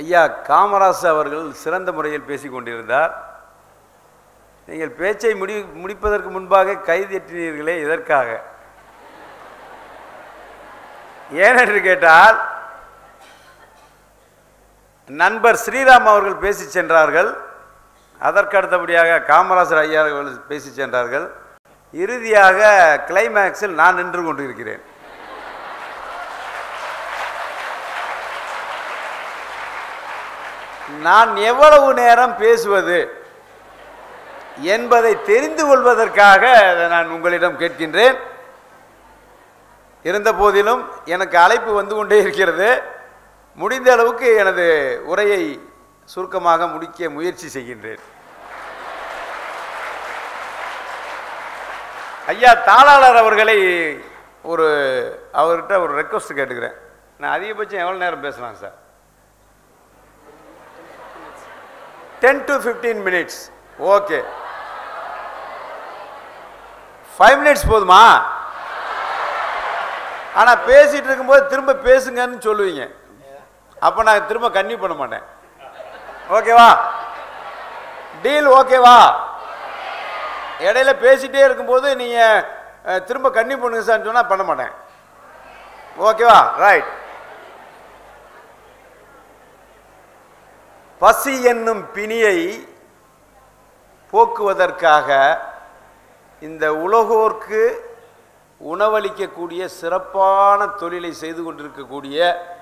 ஐயா காமராசு அவர்கள் சிறந்த முறையில் பேசிக் கொண்டிருந்தார் நீங்கள் பேச்சை முடி முடிப்பதற்கு முன்பாக கைதட்டினீர்களே இதற்காக ஏனென்று கேட்டால் நண்பர் ஸ்ரீராம் அவர்கள் பேசி சென்றார்கள் அதற்கு அடுத்தபடியாக காமராசர் ஐயா அவர்கள் பேசி சென்றார்கள் இறுதியாக கிளைமேக்ஸில் நான் நின்று கொண்டிருக்கிறேன் நான் எவ்வளவு நேரம் பேசுவது என்பதை தெரிந்து கொள்வதற்காக அதை நான் உங்களிடம் கேட்கின்றேன் இருந்த போதிலும் எனக்கு அழைப்பு வந்து கொண்டே இருக்கிறது முடிந்த அளவுக்கு எனது உரையை சுருக்கமாக முடிக்க முயற்சி செய்கின்றேன் ஐயா தாளாளர் அவர்களை ஒரு அவர்கிட்ட ஒரு ரெக்வஸ்ட் கேட்டுக்கிறேன் நான் அதிகபட்சம் எவ்வளோ நேரம் பேசலாம் sir ten to fifteen minutes okay five minutes போதுமா ஆனால் பேசிகிட்டு இருக்கும்போது திரும்ப பேசுங்கன்னு சொல்லுவீங்க அப்போ நான் திரும்ப கன்னியூ பண்ண மாட்டேன் ஓகேவா டீல் ஓகேவா இடையில பேசிட்டே இருக்கும்போது நீங்கள் திரும்ப கன்னியூ பண்ணுங்க சார்னு சொன்னால் பண்ண மாட்டேன் ஓகேவா ரைட் பசி என்னும் பிணியை போக்குவதற்காக இந்த உலகோர்க்கு உணவளிக்கக்கூடிய சிறப்பான தொழிலை செய்து கொண்டிருக்கக்கூடிய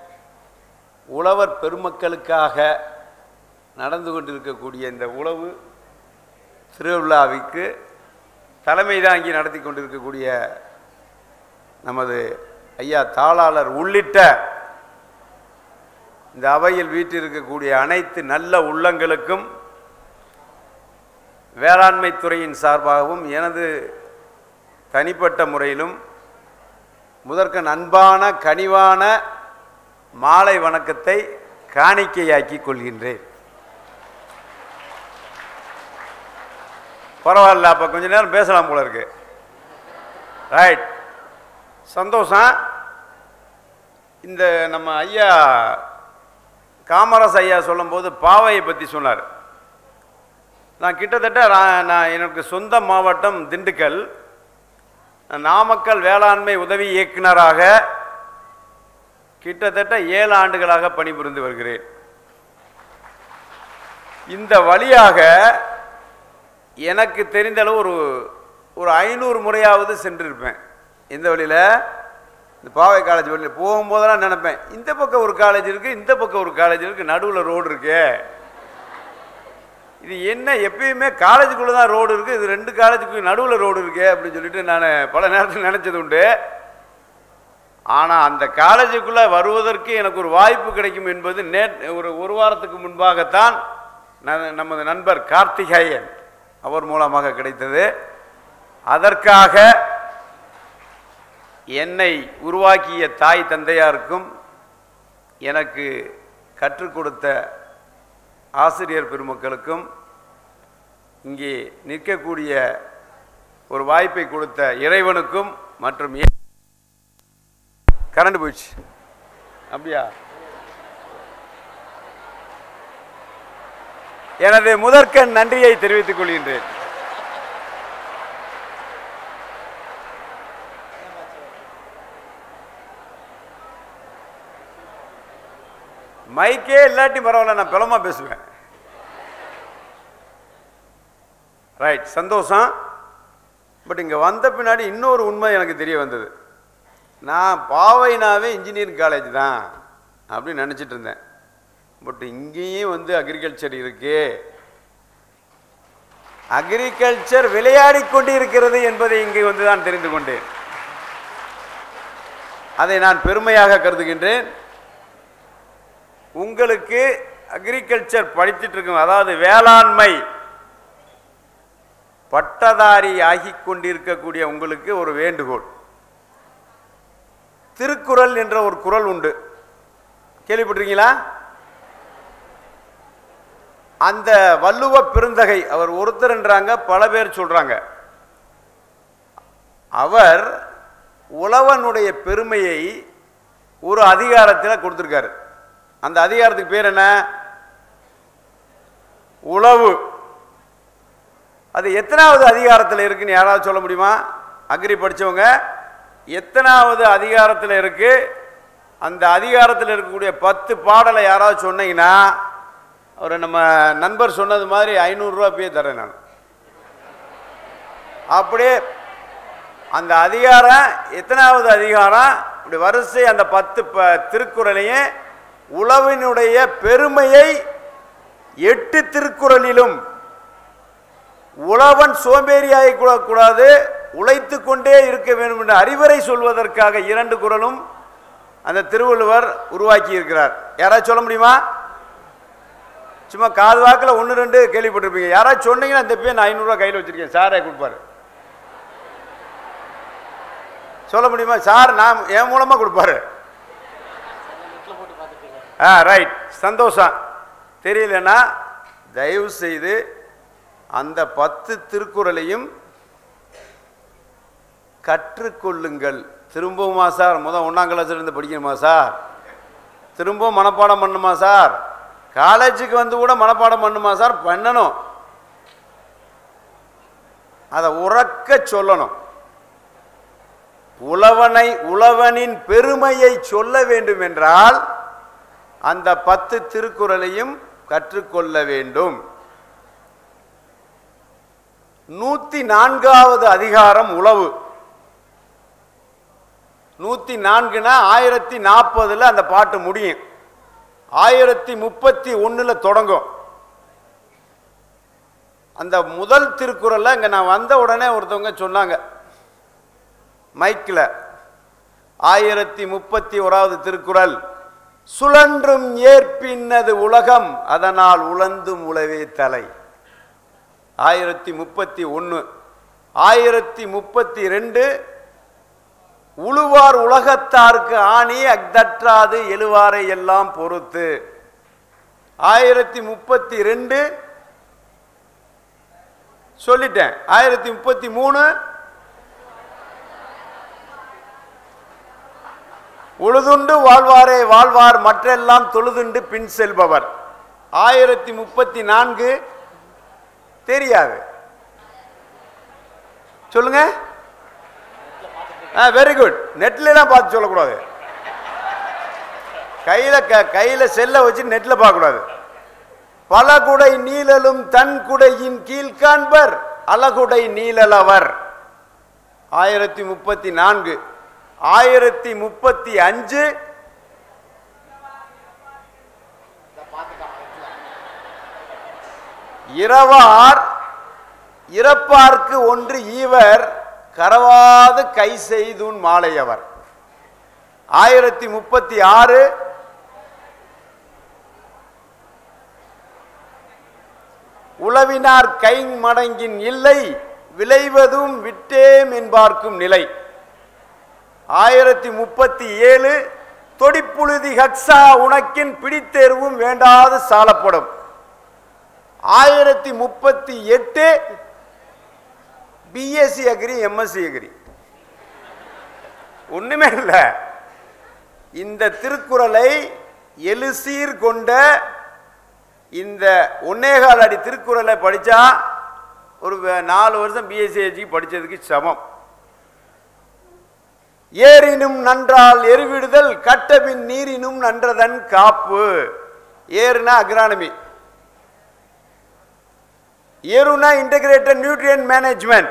உழவர் பெருமக்களுக்காக நடந்து கொண்டிருக்கக்கூடிய இந்த உழவு திருவிழாவிற்கு தலைமை தாங்கி நடத்தி கொண்டிருக்கக்கூடிய நமது ஐயா தாளாளர் உள்ளிட்ட இந்த அவையில் வீட்டிருக்கக்கூடிய அனைத்து நல்ல உள்ளங்களுக்கும் வேளாண்மை துறையின் சார்பாகவும் எனது தனிப்பட்ட முறையிலும் முதற்கண் அன்பான கனிவான மாலை வணக்கத்தை காணிக்கையாக்கி கொள்கின்றேன் பரவாயில்ல அப்போ கொஞ்ச நேரம் பேசலாம் போல இருக்கு ரைட் சந்தோஷம் இந்த நம்ம ஐயா காமராஸ் ஐயா சொல்லும்போது பாவையை பற்றி சொன்னார் நான் கிட்டத்தட்ட நான் நான் எனக்கு சொந்த மாவட்டம் திண்டுக்கல் நான் நாமக்கல் வேளாண்மை உதவி இயக்குனராக கிட்டத்தட்ட ஏழு ஆண்டுகளாக பணிபுரிந்து வருகிறேன் இந்த வழியாக எனக்கு தெரிந்தளவு ஒரு ஒரு ஐநூறு முறையாவது சென்றிருப்பேன் இந்த வழியில் இந்த பாவை காலேஜ் வழியில் போகும்போதெல்லாம் நினைப்பேன் இந்த பக்கம் ஒரு காலேஜ் இருக்குது இந்த பக்கம் ஒரு காலேஜ் இருக்குது நடுவில் ரோடு இருக்கு இது என்ன எப்பயுமே காலேஜுக்குள்ளே தான் ரோடு இருக்குது இது ரெண்டு காலேஜுக்கு நடுவில் ரோடு இருக்கு அப்படின்னு சொல்லிட்டு நான் பல நேரத்தில் நினச்சது உண்டு ஆனால் அந்த காலேஜுக்குள்ளே வருவதற்கு எனக்கு ஒரு வாய்ப்பு கிடைக்கும் என்பது நே ஒரு ஒரு வாரத்துக்கு முன்பாகத்தான் ந- நமது நண்பர் கார்த்திகேயன் அவர் மூலமாக கிடைத்தது அதற்காக என்னை உருவாக்கிய தாய் தந்தையாருக்கும் எனக்கு கற்றுக் கொடுத்த ஆசிரியர் பெருமக்களுக்கும் இங்கே நிற்கக்கூடிய ஒரு வாய்ப்பை கொடுத்த இறைவனுக்கும் மற்றும் ஏ- கரண்ட் போயிடுச்சு அப்படியா எனது முதற்கண் நன்றியை தெரிவித்துக் கொள்கின்றேன் மைக்கே இல்லாட்டி பரவாயில்ல நான் பிளமா பேசுவேன் ரைட் சந்தோஷம் பட் இங்கே வந்த பின்னாடி இன்னொரு உண்மை எனக்கு தெரிய வந்தது நான் பாவைனாவே இன்ஜினியரிங் காலேஜ் தான் அப்படின்னு நினச்சிட்டு இருந்தேன் பட் இங்கேயும் வந்து அக்ரிகல்ச்சர் இருக்கு அக்ரிகல்ச்சர் விளையாடி கொண்டு இருக்கிறது என்பதை இங்கே வந்து தான் தெரிந்து கொண்டேன் அதை நான் பெருமையாக கருதுகின்றேன் உங்களுக்கு அக்ரிகல்ச்சர் படித்துட்டு இருக்கும் அதாவது வேளாண்மை பட்டதாரி ஆகிக் கொண்டிருக்கக்கூடிய உங்களுக்கு ஒரு வேண்டுகோள் திருக்குறள் என்ற ஒரு குறள் உண்டு கேள்விப்பட்டிருக்கீங்களா அந்த வள்ளுவ பெருந்தகை அவர் ஒருத்தர்ன்றாங்க பல பேர் சொல்றாங்க அவர் உழவனுடைய பெருமையை ஒரு அதிகாரத்தில் கொடுத்துருக்காரு அந்த அதிகாரத்துக்கு பேர் என்ன உளவு அது எத்தனாவது அதிகாரத்தில் இருக்குன்னு யாராவது சொல்ல முடியுமா அக்ரி படிச்சவங்க எத்தனாவது அதிகாரத்தில் இருக்கு அந்த அதிகாரத்தில் இருக்கக்கூடிய பத்து பாடலை யாராவது சொன்னீங்கன்னா ஒரு நம்ம நண்பர் சொன்னது மாதிரி ஐநூறுரூவா போய் தரேன் நான் அப்படியே அந்த அதிகாரம் எத்தனாவது அதிகாரம் இப்படி வரிசை அந்த பத்து ப திருக்குறளையும் உழவினுடைய பெருமையை எட்டு திருக்குறளிலும் உழவன் சோம்பேறியாகி கூடாது உழைத்து கொண்டே இருக்க வேண்டும் என்ற அறிவுரை சொல்வதற்காக இரண்டு குறளும் அந்த திருவள்ளுவர் உருவாக்கி இருக்கிறார் யாராவது சொல்ல முடியுமா சும்மா காது வாக்கில் ஒன்று ரெண்டு கேள்விப்பட்டிருப்பீங்க யாராவது சொன்னீங்கன்னா இந்த பேர் நான் ஐநூறுரூவா கையில் வச்சிருக்கேன் சாரே கொடுப்பாரு சொல்ல முடியுமா சார் நான் என் மூலமாக கொடுப்பாரு ஆ ரைட் சந்தோஷம் தெரியலன்னா தயவு செய்து அந்த பத்து திருக்குறளையும் கற்றுக்கொள்ளுங்கள் திரும்பவுமா சார் முதல் ஒன்றாம் கிளாஸ்ல இருந்து படிக்கணுமா சார் திரும்பவும் மனப்பாடம் பண்ணுமா சார் காலேஜுக்கு வந்து கூட மனப்பாடம் பண்ணுமா சார் பண்ணணும் அதை உறக்க சொல்லணும் உழவனை உழவனின் பெருமையை சொல்ல வேண்டும் என்றால் அந்த பத்து திருக்குறளையும் கற்றுக்கொள்ள வேண்டும் நூத்தி நான்காவது அதிகாரம் உழவு நூத்தி நான்குனா ஆயிரத்தி நாற்பதுல அந்த பாட்டு முடியும் ஆயிரத்தி முப்பத்தி ஒண்ணுல தொடங்கும் அந்த முதல் திருக்குறள்ல இங்க நான் வந்த உடனே ஒருத்தவங்க சொன்னாங்க மைக்கில் ஆயிரத்தி முப்பத்தி ஓராவது திருக்குறள் சுழன்றும் ஏற்பின்னது உலகம் அதனால் உழந்தும் உழவே தலை ஆயிரத்தி முப்பத்தி ஒன்று ஆயிரத்தி முப்பத்தி ரெண்டு உழுவார் உலகத்தார்க்கு ஆணி அக்தற்றாது எழுவாரை எல்லாம் பொறுத்து ஆயிரத்தி முப்பத்தி ரெண்டு சொல்லிட்டேன் ஆயிரத்தி முப்பத்தி மூணு உழுதுண்டு வாழ்வாரே வாழ்வார் மற்றெல்லாம் தொழுதுண்டு பின் செல்பவர் ஆயிரத்தி முப்பத்தி நான்கு தெரியாது சொல்லுங்க வெரி குட் நெட்லாம் பார்த்து சொல்லக்கூடாது கையில க- கையில செல்ல வச்சு நெட்ல பார்க்கக்கூடாது பல குடை நீழலும் தன் குடையின் கீழ் காண்பர் அழகுடை நீழலவர் ஆயிரத்தி முப்பத்தி நான்கு ஆயிரத்தி முப்பத்தி அஞ்சு இரவார் இறப்பார்க்கு ஒன்று ஈவர் கரவாது கை செய்துன் மாலையவர் ஆயிரத்தி முப்பத்தி ஆறு உளவினார் கை மடங்கின் இல்லை விளைவதும் விட்டேம் என்பார்க்கும் நிலை ஆயிரத்தி முப்பத்தி ஏழு தொடிப்புழுதி ஹக்ஸா உனக்கின் பிடித்தேர்வும் வேண்டாது சாலப்படும் ஆயிரத்தி முப்பத்தி எட்டு பிஎஸ்சி அக்ரி எம்எஸ்சி அக்ரி ஒண்ணுமே இல்லை இந்த திருக்குறளை எழுசீர் கொண்ட இந்த ஒன்னேகால் அடி திருக்குறளை படிச்சா ஒரு வே- நாலு வருஷம் பிஎஸ்சி படிச்சதுக்கு சமம் ஏரினும் நன்றால் எருவிடுதல் கட்டபின் நீரினும் நன்றதன் காப்பு ஏறுனா அக்ரானமி எருனா இன்டகிரேட்டட் நியூட்ரியன் மேனேஜ்மெண்ட்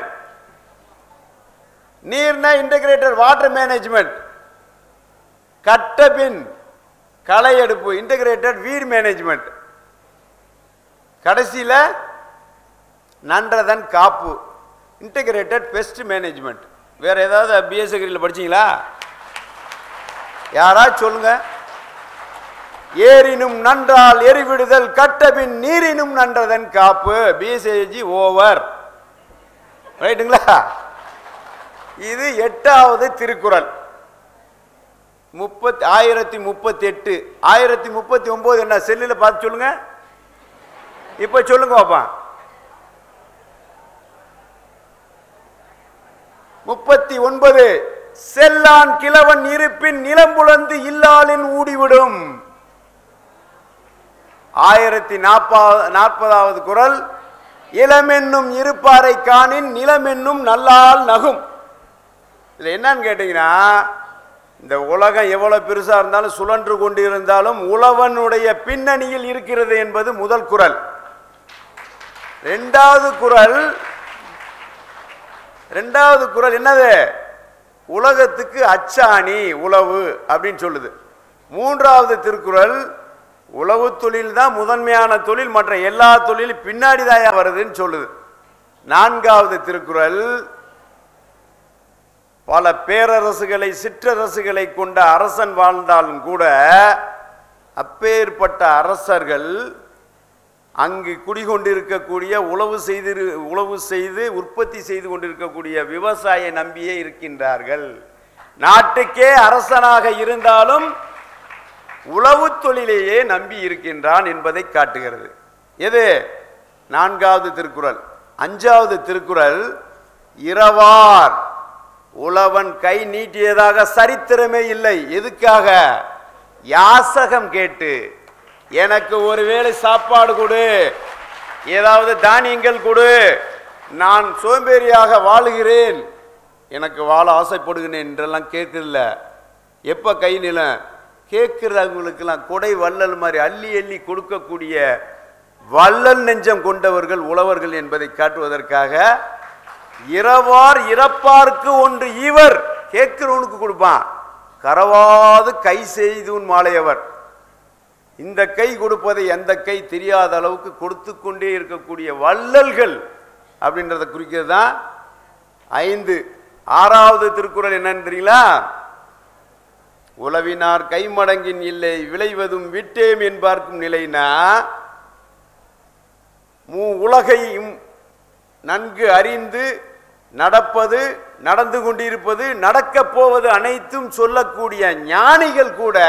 நீர்னா இன்டகிரேட்டட் வாட்டர் மேனேஜ்மெண்ட் கட்டபின் களை எடுப்பு இன்டகிரேட்டட் வீட் மேனேஜ்மெண்ட் கடைசியில் நன்றதன் காப்பு இன்டகிரேட்டட் பெஸ்ட் மேனேஜ்மெண்ட் வேற ஏதாவது பிஎஸ்சியில் படிச்சீங்களா யாராவது சொல்லுங்க ஏரினும் நன்றால் எரிவிடுதல் கட்டபின் நீரினும் நன்றதன் காப்பு பிஎஸ்ஏஜி ஓவர் ரைட்டுங்களா இது எட்டாவது திருக்குறள் முப்பத்தி ஆயிரத்தி முப்பத்தி எட்டு ஆயிரத்தி முப்பத்தி ஒன்பது என்ன செல்லில் பார்த்து சொல்லுங்க இப்போ சொல்லுங்க பாப்பா முப்பத்தி ஒன்பது செல்லான் கிழவன் இருப்பின் நிலம்புலந்து இல்லாளின் ஊடிவிடும் ஆயிரத்தி நாற்பது நாற்பதாவது குரல் இளமென்னும் இருப்பாரை காணின் நிலமென்னும் நல்லால் நகும் இதில் என்னன்னு கேட்டிங்கன்னா இந்த உலகம் எவ்வளோ பெருசாக இருந்தாலும் சுழன்று கொண்டு இருந்தாலும் உழவனுடைய பின்னணியில் இருக்கிறது என்பது முதல் குரல் ரெண்டாவது குரல் ரெண்டாவது குரல் என்னது உலகத்துக்கு அச்சாணி உழவு அப்படின்னு சொல்லுது மூன்றாவது திருக்குறள் உழவு தொழில் தான் முதன்மையான தொழில் மற்ற எல்லா தொழிலும் பின்னாடி தான் வருதுன்னு சொல்லுது நான்காவது திருக்குறள் பல பேரரசுகளை சிற்றரசுகளை கொண்ட அரசன் வாழ்ந்தாலும் கூட அப்பேற்பட்ட அரசர்கள் அங்கு குடிகொண்டிருக்கக்கூடிய உழவு செய்து உழவு செய்து உற்பத்தி செய்து கொண்டிருக்கக்கூடிய விவசாய நம்பியே இருக்கின்றார்கள் நாட்டுக்கே அரசனாக இருந்தாலும் உழவு தொழிலையே நம்பி இருக்கின்றான் என்பதை காட்டுகிறது எது நான்காவது திருக்குறள் அஞ்சாவது திருக்குறள் இரவார் உழவன் கை நீட்டியதாக சரித்திரமே இல்லை எதுக்காக யாசகம் கேட்டு எனக்கு ஒருவேளை சாப்பாடு கொடு ஏதாவது தானியங்கள் கொடு நான் சோம்பேறியாக வாழுகிறேன் எனக்கு வாழ ஆசைப்படுகிறேன் என்றெல்லாம் கேட்கல எப்போ கை நிலம் கேட்குறவங்களுக்கெல்லாம் கொடை வள்ளல் மாதிரி அள்ளி அள்ளி கொடுக்கக்கூடிய வள்ளல் நெஞ்சம் கொண்டவர்கள் உழவர்கள் என்பதை காட்டுவதற்காக இரவார் இறப்பார்க்கு ஒன்று இவர் கேட்கிறவனுக்கு கொடுப்பான் கரவாது கை செய்துன் மாலையவர் இந்த கை கொடுப்பதை எந்த கை தெரியாத அளவுக்கு கொடுத்து கொண்டே இருக்கக்கூடிய வள்ளல்கள் அப்படின்றத குறிக்கிறது தான் ஐந்து ஆறாவது திருக்குறள் என்னன்னு தெரியுங்களா உளவினார் கைமடங்கின் இல்லை விளைவதும் விட்டேம் என்பார்க்கும் நிலைனா மூ உலகையும் நன்கு அறிந்து நடப்பது நடந்து கொண்டிருப்பது நடக்கப் போவது அனைத்தும் சொல்லக்கூடிய ஞானிகள் கூட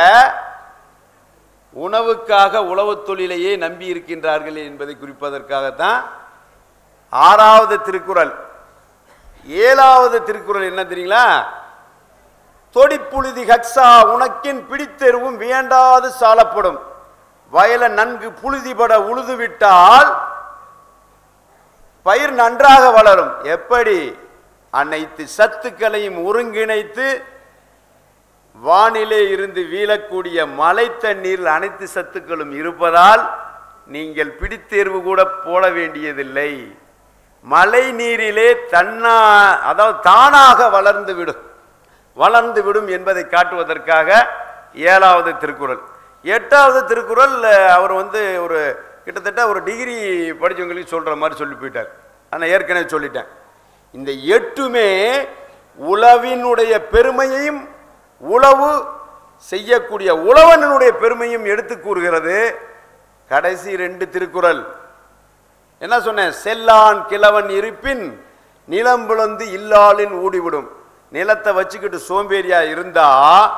உணவுக்காக உழவுத் தொழிலையே நம்பி இருக்கின்றார்கள் என்பதை குறிப்பதற்காகத்தான் ஆறாவது திருக்குறள் ஏழாவது திருக்குறள் என்ன தெரியுங்களா தொடிப்புழுதி ஹக்ஸா உனக்கின் பிடித்தெருவும் வேண்டாது சாலப்படும் வயல நன்கு புழுதிபட உழுது விட்டால் பயிர் நன்றாக வளரும் எப்படி அனைத்து சத்துக்களையும் ஒருங்கிணைத்து வானிலே இருந்து வீழக்கூடிய மழை தண்ணீரில் அனைத்து சத்துக்களும் இருப்பதால் நீங்கள் பிடித்தேர்வு கூட போட வேண்டியதில்லை மழை நீரிலே தன்னா அதாவது தானாக வளர்ந்து விடும் வளர்ந்து விடும் என்பதை காட்டுவதற்காக ஏழாவது திருக்குறள் எட்டாவது திருக்குறள் அஹ், அவர் வந்து ஒரு கிட்டத்தட்ட ஒரு டிகிரி படித்தவங்களுக்கு சொல்கிற மாதிரி சொல்லி போயிட்டார் ஆனால் ஏற்கனவே சொல்லிட்டேன் இந்த எட்டுமே உழவினுடைய பெருமையையும் உழவு செய்யக்கூடிய உழவனுடைய பெருமையும் எடுத்து கூறுகிறது கடைசி ரெண்டு திருக்குறள் என்ன சொன்னேன் செல்லான் கிழவன் இருப்பின் நிலம் புலந்து இல்லாளின் ஊடிவிடும் நிலத்தை வச்சுக்கிட்டு சோம்பேறியா இருந்தா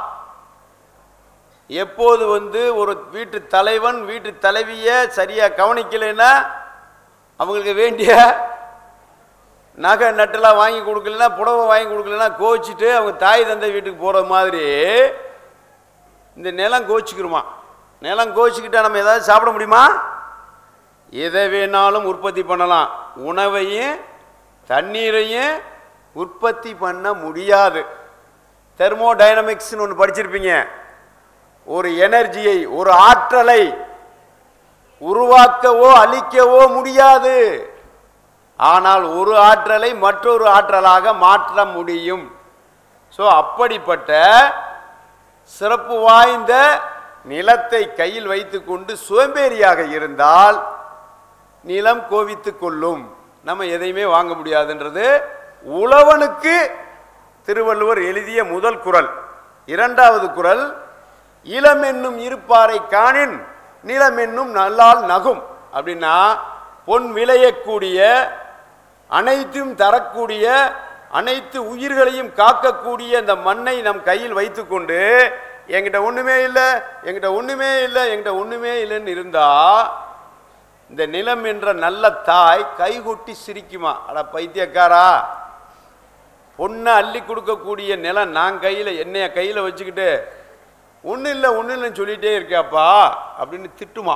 எப்போது வந்து ஒரு வீட்டு தலைவன் வீட்டு தலைவியை சரியா கவனிக்கலைன்னா அவங்களுக்கு வேண்டிய நகை நட்டெல்லாம் வாங்கி கொடுக்கலனா புடவை வாங்கி கொடுக்கலனா கோச்சிட்டு அவங்க தாய் தந்தை வீட்டுக்கு போகிற மாதிரி இந்த நிலம் கோச்சிக்கிருமா நிலம் கோச்சிக்கிட்டா நம்ம ஏதாவது சாப்பிட முடியுமா எதை வேணாலும் உற்பத்தி பண்ணலாம் உணவையும் தண்ணீரையும் உற்பத்தி பண்ண முடியாது தெர்மோடைனமிக்ஸ்னு ஒன்று படிச்சிருப்பீங்க ஒரு எனர்ஜியை ஒரு ஆற்றலை உருவாக்கவோ அழிக்கவோ முடியாது ஆனால் ஒரு ஆற்றலை மற்றொரு ஆற்றலாக மாற்ற முடியும் ஸோ அப்படிப்பட்ட சிறப்பு வாய்ந்த நிலத்தை கையில் வைத்துக்கொண்டு சோம்பேறியாக இருந்தால் நிலம் கோவித்து கொள்ளும் நம்ம எதையுமே வாங்க முடியாதுன்றது உழவனுக்கு திருவள்ளுவர் எழுதிய முதல் குறள் இரண்டாவது குறள் இளம் என்னும் இருப்பாரை காணின் நிலம் என்னும் நல்லால் நகும் அப்படின்னா பொன் விளையக்கூடிய அனைத்தும் தரக்கூடிய அனைத்து உயிர்களையும் காக்கக்கூடிய இந்த மண்ணை நம் கையில் வைத்துக்கொண்டு என்கிட்ட ஒண்ணுமே இல்லை என்கிட்ட ஒண்ணுமே இல்லை என்கிட்ட ஒண்ணுமே இல்லைன்னு இருந்தா இந்த நிலம் என்ற நல்ல தாய் கைகொட்டி சிரிக்குமா அட பைத்தியக்காரா பொண்ணை அள்ளி கொடுக்கக்கூடிய நிலம் நான் கையில் என்னைய கையில் வச்சுக்கிட்டு ஒன்றும் இல்லை ஒன்றும் இல்லைன்னு சொல்லிட்டே இருக்கியாப்பா அப்படின்னு திட்டுமா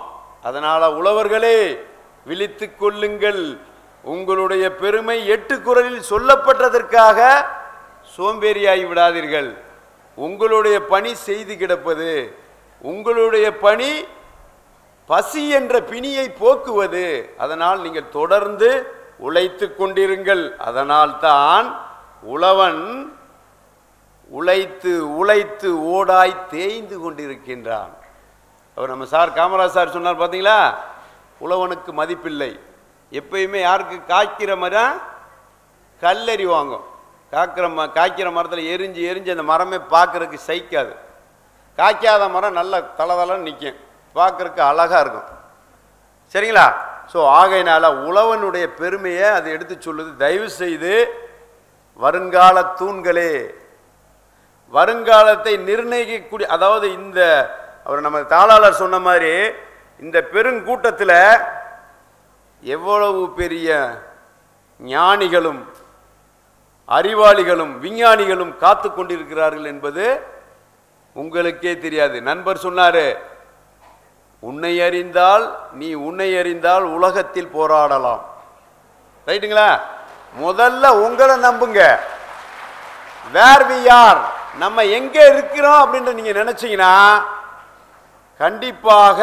அதனால உழவர்களே விழித்துக் கொள்ளுங்கள் உங்களுடைய பெருமை எட்டு குரலில் சொல்லப்பட்டதற்காக சோம்பேறியாகி விடாதீர்கள் உங்களுடைய பணி செய்து கிடப்பது உங்களுடைய பணி பசி என்ற பிணியை போக்குவது அதனால் நீங்கள் தொடர்ந்து உழைத்து கொண்டிருங்கள் அதனால் தான் உழவன் உழைத்து உழைத்து ஓடாய் தேய்ந்து கொண்டிருக்கின்றான் அவர் நம்ம சார் காமராஜ் சார் சொன்னார் பார்த்தீங்களா உழவனுக்கு மதிப்பில்லை எப்பயுமே யாருக்கு காய்க்கிற மரம் கல்லெறி வாங்கும் காக்கிற ம காய்க்கிற மரத்தில் எரிஞ்சு எரிஞ்சு அந்த மரமே பார்க்கறதுக்கு சைக்காது காய்க்காத மரம் நல்ல தளதளன்னு நிற்கும் பார்க்கறதுக்கு அழகாக இருக்கும் சரிங்களா ஸோ ஆகையினால உழவனுடைய பெருமையை அது எடுத்து சொல்லுது தயவு செய்து வருங்கால தூண்களே வருங்காலத்தை நிர்ணயிக்கக்கூடிய அதாவது இந்த அவர் நம்ம தாளாளர் சொன்ன மாதிரி இந்த பெருங்கூட்டத்தில் எவ்வளவு பெரிய ஞானிகளும் அறிவாளிகளும் விஞ்ஞானிகளும் காத்து கொண்டிருக்கிறார்கள் என்பது உங்களுக்கே தெரியாது நண்பர் சொன்னாரு உன்னை அறிந்தால் நீ உன்னை அறிந்தால் உலகத்தில் போராடலாம் ரைட்டுங்களா முதல்ல உங்களை நம்புங்க வேர் வி ஆர் நம்ம எங்க இருக்கிறோம் அப்படின்னு நீங்க நினைச்சீங்கன்னா கண்டிப்பாக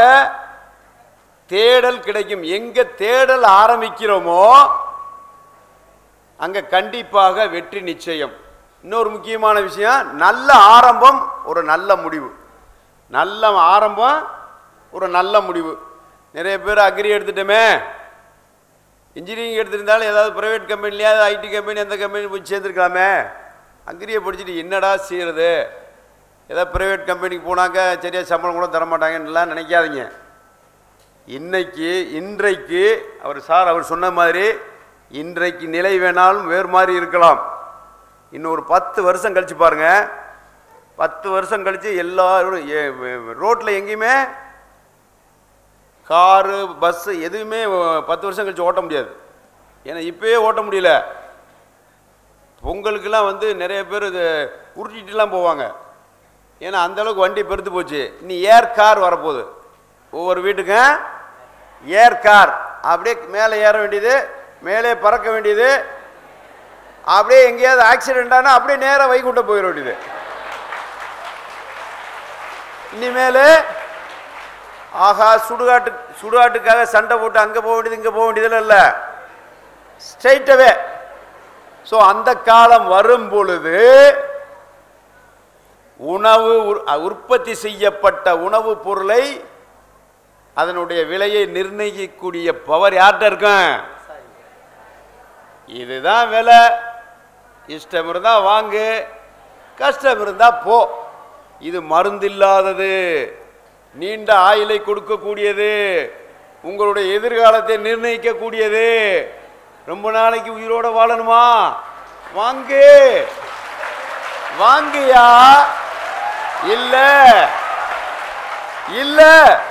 தேடல் கிடைக்கும் எங்க தேடல் ஆரம்பிக்கிறோமோ அங்க கண்டிப்பாக வெற்றி நிச்சயம் இன்னொரு முக்கியமான விஷயம் நல்ல ஆரம்பம் ஒரு நல்ல முடிவு நல்ல ஆரம்பம் ஒரு நல்ல முடிவு நிறைய பேர் அக்ரி எடுத்துட்டோமே இன்ஜினியரிங் எடுத்திருந்தாலும் ஏதாவது ப்ரைவேட் கம்பெனிலையாவது ஐடி கம்பெனி எந்த கம்பெனி போய் சேர்ந்துருக்கலாமே அக்ரியை படிச்சுட்டு என்னடா செய்கிறது ஏதாவது ப்ரைவேட் கம்பெனிக்கு போனாக்க சரியாக சம்பளம் கூட தர மாட்டாங்கன்னுலாம் நினைக்காதீங்க இன்னைக்கு இன்றைக்கு அவர் சார் அவர் சொன்ன மாதிரி இன்றைக்கு நிலை வேணாலும் வேறு மாதிரி இருக்கலாம் இன்னும் ஒரு பத்து வருஷம் கழிச்சு பாருங்க பத்து வருஷம் கழிச்சு எல்லாரும் ரோட்டில் எங்கேயுமே காரு பஸ்ஸு எதுவுமே அஹ், பத்து வருஷம் கழிச்சு ஓட்ட முடியாது ஏன்னா இப்பயே ஓட்ட முடியல பொங்கலுக்கெல்லாம் வந்து நிறைய பேர் இது உருட்டிட்டுலாம் போவாங்க ஏன்னா அந்த அளவுக்கு வண்டி பெருத்து போச்சு இனி ஏர் கார் வரப்போகுது ஒவ்வொரு வீட்டுக்கும் ஏர் கார் அப்படியே மேலே ஏற வேண்டியது மேலே பறக்க வேண்டியது அப்படியே எங்கேயாவது ஆக்சிடென்ட் ஆனால் அப்படியே நேராக வைகுண்டம் போயிட வேண்டியது இனிமேல் ஆஹா சுடுகாட்டு சுடுகாட்டுக்காக சண்டை போட்டு அங்கே போக வேண்டியது இங்கே போக வேண்டியதுல இல்லை ஸ்ட்ரைட்டவே ஸோ அந்த காலம் வரும் பொழுது உணவு உற்- உற்பத்தி செய்யப்பட்ட உணவுப் பொருளை அதனுடைய விலையை நிர்ணயிக்கக்கூடிய பவர் யார்கிட்ட இருக்கும் இதுதான் விலை இஷ்டம் இருந்தா வாங்கு கஷ்டம் இருந்தா போ இது மருந்தில்லாதது நீண்ட ஆயுளை கொடுக்கக்கூடியது உங்களுடைய எதிர்காலத்தை நிர்ணயிக்கக்கூடியது ரொம்ப நாளைக்கு உயிரோட வாழணுமா வாங்கு வாங்கியா இல்ல இல்ல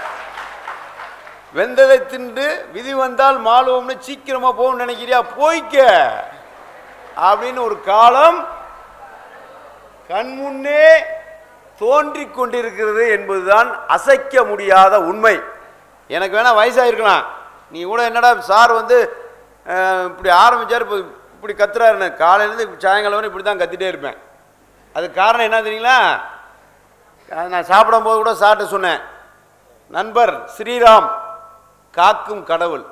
வெந்ததை தின்று விதி வந்தால் மாளுவோம்னு சீக்கிரமா போகணும்னு நினைக்கிறியா போய்க்க அப்படின்னு ஒரு காலம் கண்முன்னே தோன்றிக் கொண்டிருக்கிறது என்பதுதான் அசைக்க முடியாத உண்மை எனக்கு வேணா வயசாயிருக்கலாம் நீ கூட என்னடா சார் வந்து அஹ், இப்படி ஆரம்பிச்சார் இப்போ இப்படி கத்துறாருன்னு காலையிலேருந்து சாயங்காலம் வரை இப்படி தான் கத்திட்டே இருப்பேன் அதுக்கு காரணம் என்ன தெரியுங்களா அஹ் நான் சாப்பிடும்போது கூட சார்ட்ட சொன்னேன் நண்பர் ஸ்ரீராம் காக்கும் கடவுள்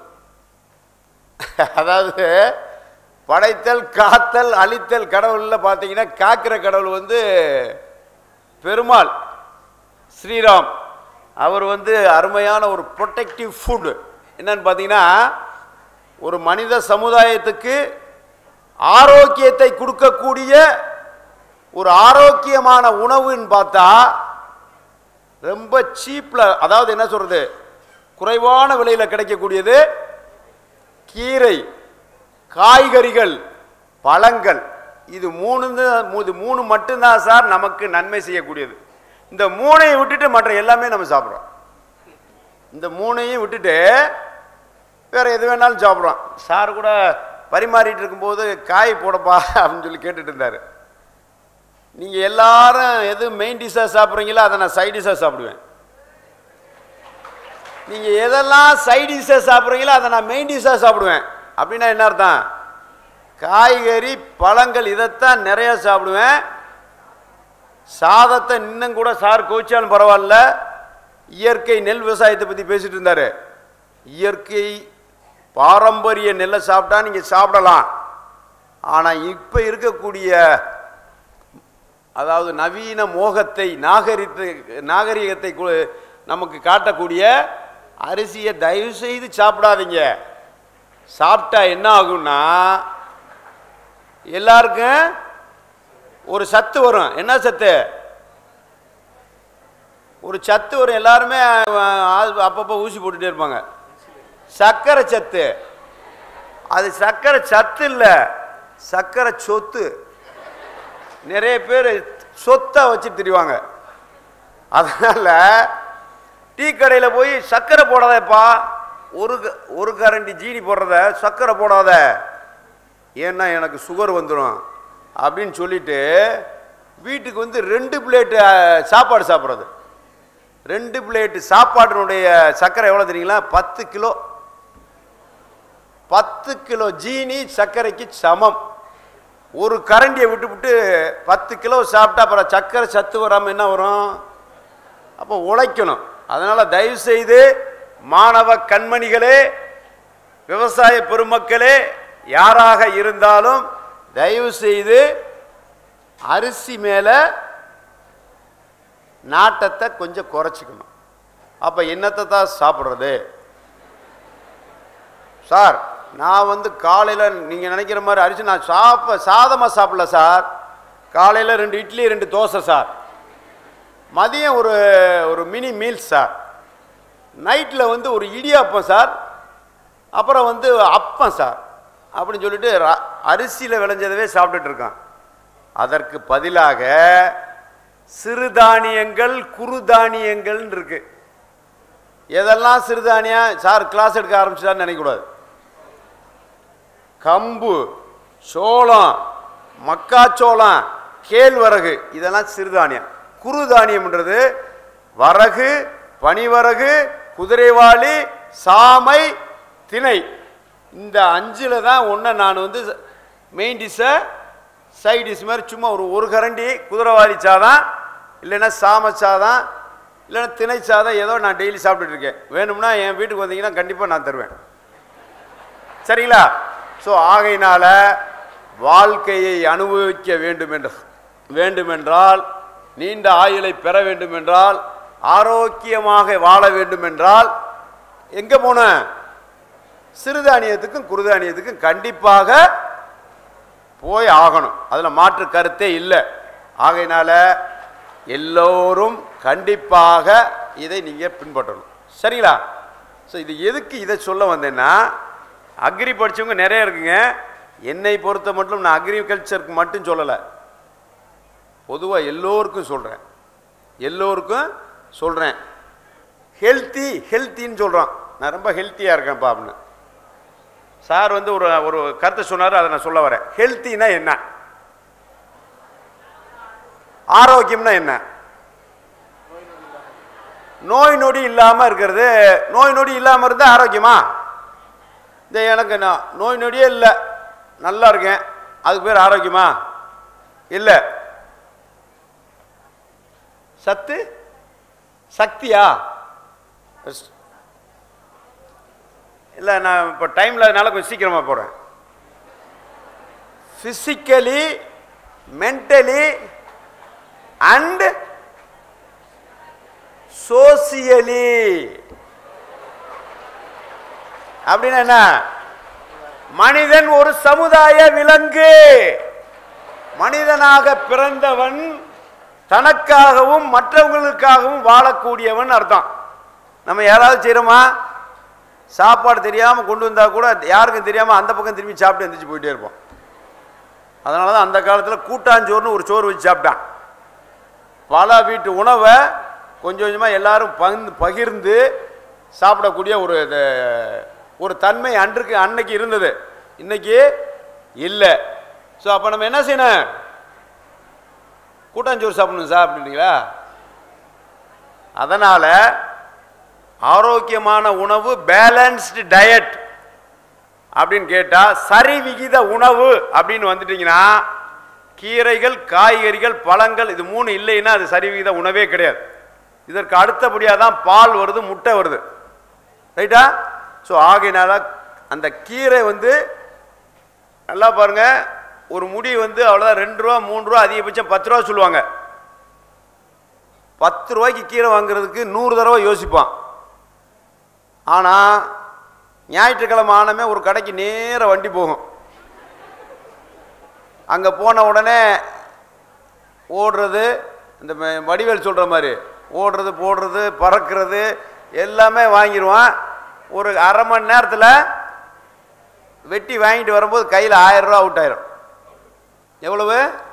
அதாவது படைத்தல் காத்தல் அழித்தல் கடவுள்ல பார்த்தீங்கன்னா காக்கிற கடவுள் வந்து பெருமாள் ஸ்ரீராம் அவர் வந்து அருமையான ஒரு ப்ரொடெக்டிவ் ஃபுட் என்னன்னு பார்த்தீங்கன்னா ஒரு மனித சமுதாயத்துக்கு ஆரோக்கியத்தை கொடுக்கக்கூடிய ஒரு ஆரோக்கியமான உணவுன்னு பார்த்தா ரொம்ப சீப்பில் அதாவது என்ன சொல்றது குறைவான விலையில் கிடைக்கக்கூடியது கீரை காய்கறிகள் பழங்கள் இது மூணு தான் இது மூணு மட்டும்தான் சார் நமக்கு நன்மை செய்யக்கூடியது இந்த மூணையை விட்டுட்டு மற்ற எல்லாமே நம்ம சாப்பிட்றோம் இந்த மூணையும் விட்டுட்டு வேற எது வேணாலும் சாப்பிட்றோம் சார் கூட பரிமாறிட்டு இருக்கும்போது காய் போடப்பா அப்படின்னு சொல்லி கேட்டுட்டு இருந்தார் நீங்கள் எல்லாரும் எது மெயின் டிஷ்ஷாக சாப்பிட்றீங்களோ அதை நான் சைட் டிஷ்ஷாக சாப்பிடுவேன் நீங்கள் எதெல்லாம் சைட் டிஷ்ஷாக சாப்பிட்றீங்களோ அதை நான் மெயின் டிஷ்ஷாக சாப்பிடுவேன் அப்படின்னா என்ன அர்த்தம் காய்கறி பழங்கள் இதைத்தான் நிறைய சாப்பிடுவேன் சாதத்தை இன்னும் கூட சார் கோச்சாலும் பரவாயில்ல இயற்கை நெல் விவசாயத்தை பற்றி பேசிட்டு இருந்தார் இயற்கை பாரம்பரிய நெல்லை சாப்பிட்டா நீங்கள் சாப்பிடலாம் ஆனால் இப்போ இருக்கக்கூடிய அதாவது நவீன மோகத்தை நாகரிகத்தை நாகரிகத்தை கு- நமக்கு காட்டக்கூடிய அரிசியை தயவு செய்து சாப்பிடாதீங்க சாப்பிட்டா என்ன ஆகும்னா எல்லாருக்கும் ஒரு சத்து வரும் என்ன சத்து ஒரு சத்து வரும் எல்லாருமே அஹ், அப்பப்போ ஊசி போட்டுட்டே இருப்பாங்க சர்க்கரை சத்து அது சர்க்கரை சத்து இல்லை சர்க்கரை சொத்து நிறைய பேர் சொத்தை வச்சு திரிவாங்க அதனால டீ கடையில் போய் சர்க்கரை போடாதேப்பா ஒரு க- ஒரு கரண்டி ஜீனி போடுறத சர்க்கரை போடாத ஏன்னா எனக்கு சுகர் வந்துடும் அப்படின்னு சொல்லிட்டு வீட்டுக்கு வந்து ரெண்டு பிளேட்டு சாப்பாடு சாப்பிட்றது ரெண்டு பிளேட்டு சாப்பாட்டினுடைய சர்க்கரை எவ்வளோ தெரியுங்களா பத்து கிலோ பத்து கிலோ ஜீனி சர்க்கரைக்கு சமம் ஒரு கரண்டியை விட்டுவிட்டு பத்து கிலோ சாப்பிட்டா அப்புறம் சர்க்கரை சத்து வராமல் என்ன வரும் அப்போ உழைக்கணும் அதனால் தயவு செய்து மாணவ கண்மணிகளே விவசாய பெருமக்களே யாராக இருந்தாலும் தயவு செய்து அரிசி மேலே நாட்டத்தை கொஞ்சம் குறைச்சிக்கணும் அப்போ என்னத்தை தான் சாப்பிட்றது சார் நான் வந்து காலையில் நீங்கள் நினைக்கிற மாதிரி அரிசி நான் சாப்ப சாதமாக சாப்பிடல சார் காலையில் ரெண்டு இட்லி ரெண்டு தோசை சார் மதியம் ஒரு ஒரு மினி மீல் சார் நைட்டில் வந்து ஒரு இடியாப்பம் சார் அப்புறம் வந்து அப்பம் சார் அப்படின்னு சொல்லிட்டு ர- அரிசியில் விளைஞ்சதவே சாப்பிட்டுட்டு இருக்கான் அதற்கு பதிலாக சிறுதானியங்கள் குறுதானியங்கள்னு இருக்கு எதெல்லாம் சிறுதானியம் சார் கிளாஸ் எடுக்க ஆரம்பிச்சிட்டான்னு நினைக்கக்கூடாது கம்பு சோளம் மக்காச்சோளம் கேழ்வரகு இதெல்லாம் சிறுதானியம் குறுதானியம்ன்றது வரகு பனிவரகு குதிரைவாளி சாமை திணை இந்த அஞ்சில் தான் ஒன்றை நான் வந்து மெயின் டிஷ்ஷை சைட் டிஷ் மாதிரி சும்மா ஒரு ஒரு கரண்டி குதிரைவாளி சாதம் இல்லைன்னா சாம சாதம் இல்லைன்னா திணை சாதம் ஏதோ நான் டெய்லி சாப்பிட்டுட்டு இருக்கேன் வேணும்னா என் வீட்டுக்கு வந்தீங்கன்னா கண்டிப்பாக நான் தருவேன் சரிங்களா ஸோ ஆகையினால வாழ்க்கையை அனுபவிக்க வேண்டும் என்ற வேண்டுமென்றால் நீண்ட ஆயுளை பெற வேண்டுமென்றால் ஆரோக்கியமாக வாழ வேண்டுமென்றால் எங்கே போன சிறுதானியத்துக்கும் குறுதானியத்துக்கும் கண்டிப்பாக போய் ஆகணும் அதில் மாற்று கருத்தே இல்லை ஆகையினால எல்லோரும் கண்டிப்பாக இதை நீங்கள் பின்பற்றணும் சரிங்களா ஸோ இது எதுக்கு இதை சொல்ல வந்தேன்னா அக்ரி படிச்சவங்க நிறைய இருக்குங்க என்னை பொறுத்த மட்டும் நான் அக்ரிகல்ச்சருக்கு மட்டும் சொல்லலை பொதுவாக எல்லோருக்கும் சொல்கிறேன் எல்லோருக்கும் சொல்கிறேன் ஹெல்த்தி ஹெல்த்தின்னு சொல்கிறோம் நான் ரொம்ப ஹெல்த்தியாக இருக்கேன்ப்பா அப்படின்னு சார் வந்து ஒரு ஒரு கருத்தை சொன்னார் அதை நான் சொல்ல வரேன் ஹெல்த்தினா என்ன ஆரோக்கியம்னா என்ன நோய் நொடி இல்லாமல் இருக்கிறது நோய் நொடி இல்லாமல் இருந்தால் ஆரோக்கியமா இந்த எனக்கு நான் நோய் நொடியே இல்லை நல்லா இருக்கேன் அதுக்கு பேர் ஆரோக்கியமா இல்லை சத்து சக்தியா இல்லை நான் இப்போ டைமில் அதனால கொஞ்சம் சீக்கிரமாக போகிறேன் ஃபிசிக்கலி மென்டலி அண்ட் சோசியலி அப்படின்னா என்ன மனிதன் ஒரு சமுதாய விலங்கு மனிதனாக பிறந்தவன் தனக்காகவும் மற்றவங்களுக்காகவும் வாழக்கூடியவன் அர்த்தம் நம்ம யாராவது செய்கிறோமா சாப்பாடு தெரியாமல் கொண்டு வந்தால் கூட யாருக்கும் தெரியாமல் அந்த பக்கம் திரும்பி சாப்பிட்டு எந்திரிச்சு போயிட்டே இருப்போம் அதனால தான் அந்த காலத்தில் கூட்டாஞ்சோறுன்னு ஒரு சோறு வச்சு சாப்பிட்டான் பல வீட்டு உணவை கொஞ்சம் கொஞ்சமாக எல்லாரும் பகிர்ந்து பகிர்ந்து சாப்பிடக்கூடிய ஒரு இது, ஒரு தன்மை அன்றைக்கு அன்னைக்கு இருந்தது இன்னைக்கு இல்லை ஸோ அப்போ நம்ம என்ன செய்யணும் கூட்டாஞ்சோறு சாப்பிடணும் சார் அப்படின்றீங்களா அதனால் ஆரோக்கியமான உணவு பேலன்ஸ்டு டயட் அப்படின்னு கேட்டா சரி விகித உணவு அப்படின்னு வந்துட்டீங்கன்னா கீரைகள் காய்கறிகள் பழங்கள் இது மூணு இல்லைன்னா அது சரி விகித உணவே கிடையாது இதற்கு அடுத்தபடியாக தான் பால் வருது முட்டை வருது ரைட்டா ஸோ ஆகையினால அந்த கீரை வந்து நல்லா பாருங்க ஒரு முடி வந்து அவ்வளோதான் ரெண்டு ரூபா மூணு ரூபா அதிகபட்சம் பத்து ரூபா சொல்லுவாங்க பத்து ரூபாய்க்கு கீரை வாங்குறதுக்கு நூறு தடவை யோசிப்பான் ஆனால் ஞாயிற்றுக்கிழமை ஆனமே ஒரு கடைக்கு நேர வண்டி போகும் அங்கே போன உடனே ஓடுறது இந்த ம- வடிவேல் சொல்கிற மாதிரி ஓடுறது போடுறது பறக்கிறது எல்லாமே வாங்கிடுவான் ஒரு அரை மணி நேரத்தில் வெட்டி வாங்கிட்டு வரும்போது கையில் ஆயிரம் ரூபா அவுட் ஆயிரும் எவ்வளவு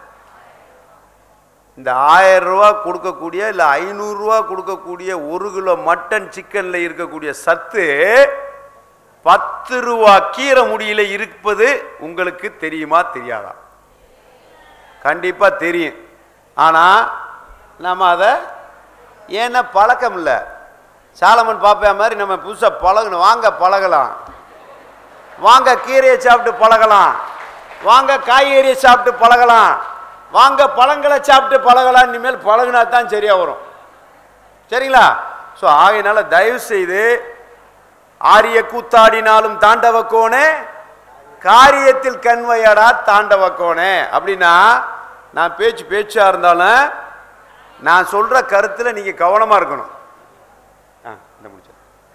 இந்த ஆயிரம் ரூபா கொடுக்கக்கூடிய இல்லை ஐநூறுரூவா கொடுக்கக்கூடிய ஒரு கிலோ மட்டன் சிக்கனில் இருக்கக்கூடிய சத்து பத்து ரூபா கீரை முடியில இருப்பது உங்களுக்கு தெரியுமா தெரியாதா கண்டிப்பாக தெரியும் ஆனால் நம்ம அதை ஏன்னா பழக்கம் இல்லை சாலமன் பாப்பா மாதிரி நம்ம புதுசாக பழகணும் வாங்க பழகலாம் வாங்க கீரையை சாப்பிட்டு பழகலாம் வாங்க காய்கறியை சாப்பிட்டு பழகலாம் வாங்க பழங்களை சாப்பிட்டு பழகலாம் இனிமேல் பழகுனா தான் சரியா வரும் சரிங்களா ஸோ ஆகையினால தயவு செய்து ஆரிய கூத்தாடினாலும் தாண்டவக்கோனே காரியத்தில் கண்வையடா தாண்டவக்கோனே அப்படின்னா நான் பேச்சு பேச்சா இருந்தாலும் நான் சொல்ற கருத்துல நீங்க கவனமா இருக்கணும் ஆ இந்த முடிச்ச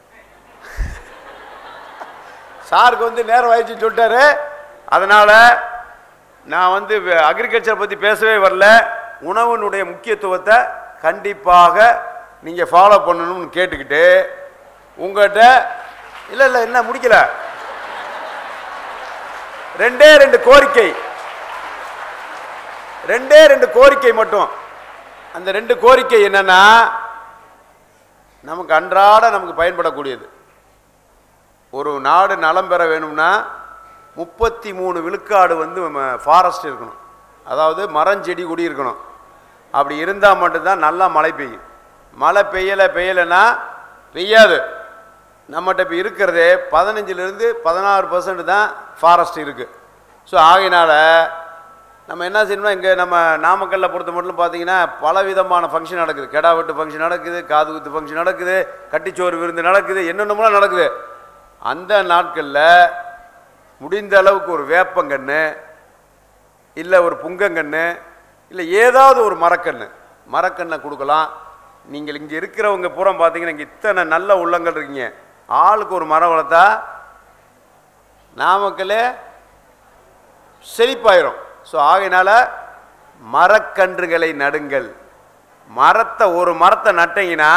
சாருக்கு வந்து நேரம் ஆயிடுச்சுன்னு சொல்லிட்டாரு அதனால நான் வந்து அக்ரிகல்ச்சர் பற்றி பேசவே வரல உணவினுடைய முக்கியத்துவத்தை கண்டிப்பாக நீங்கள் ஃபாலோ பண்ணணும்னு கேட்டுக்கிட்டு உங்கள்கிட்ட இல்லை இல்லை என்ன முடிக்கல ரெண்டே ரெண்டு கோரிக்கை ரெண்டே ரெண்டு கோரிக்கை மட்டும் அந்த ரெண்டு கோரிக்கை என்னன்னா நமக்கு அன்றாட நமக்கு பயன்படக்கூடியது ஒரு நாடு நலம் பெற வேணும்னா முப்பத்தி மூணு விழுக்காடு வந்து ஃபாரஸ்ட் இருக்கணும் அதாவது மரஞ்செடி கொடி இருக்கணும் அப்படி இருந்தால் மட்டும்தான் நல்லா மழை பெய்யும் மழை பெய்யலை பெய்யலைன்னா பெய்யாது நம்மகிட்ட இப்போ இருக்கிறதே பதினஞ்சிலிருந்து பதினாறு பர்சன்ட் தான் ஃபாரஸ்ட் இருக்குது ஸோ ஆகையினால நம்ம என்ன செய்யணும்னா இங்கே நம்ம நாமக்கல்ல பொறுத்த மட்டும் பார்த்தீங்கன்னா பல விதமான ஃபங்க்ஷன் நடக்குது கெடா வெட்டு ஃபங்க்ஷன் நடக்குது காது குத்து ஃபங்க்ஷன் நடக்குது கட்டிச்சோறு விருந்து நடக்குது என்னென்னமோலாம் நடக்குது அந்த நாட்களில் முடிந்த அளவுக்கு ஒரு வேப்பங்கன்று இல்லை ஒரு புங்கங்கன்று இல்லை ஏதாவது ஒரு மரக்கன்று மரக்கன்றை கொடுக்கலாம் நீங்கள் இங்கே இருக்கிறவங்க பூரா பார்த்தீங்கன்னா இங்கே இத்தனை நல்ல உள்ளங்கள் இருக்கீங்க ஆளுக்கு ஒரு மரம் வளர்த்தா நாமக்கலே செழிப்பாயிரும் ஸோ ஆகையினால மரக்கன்றுகளை நடுங்கள் மரத்தை ஒரு மரத்தை நட்டீங்கன்னா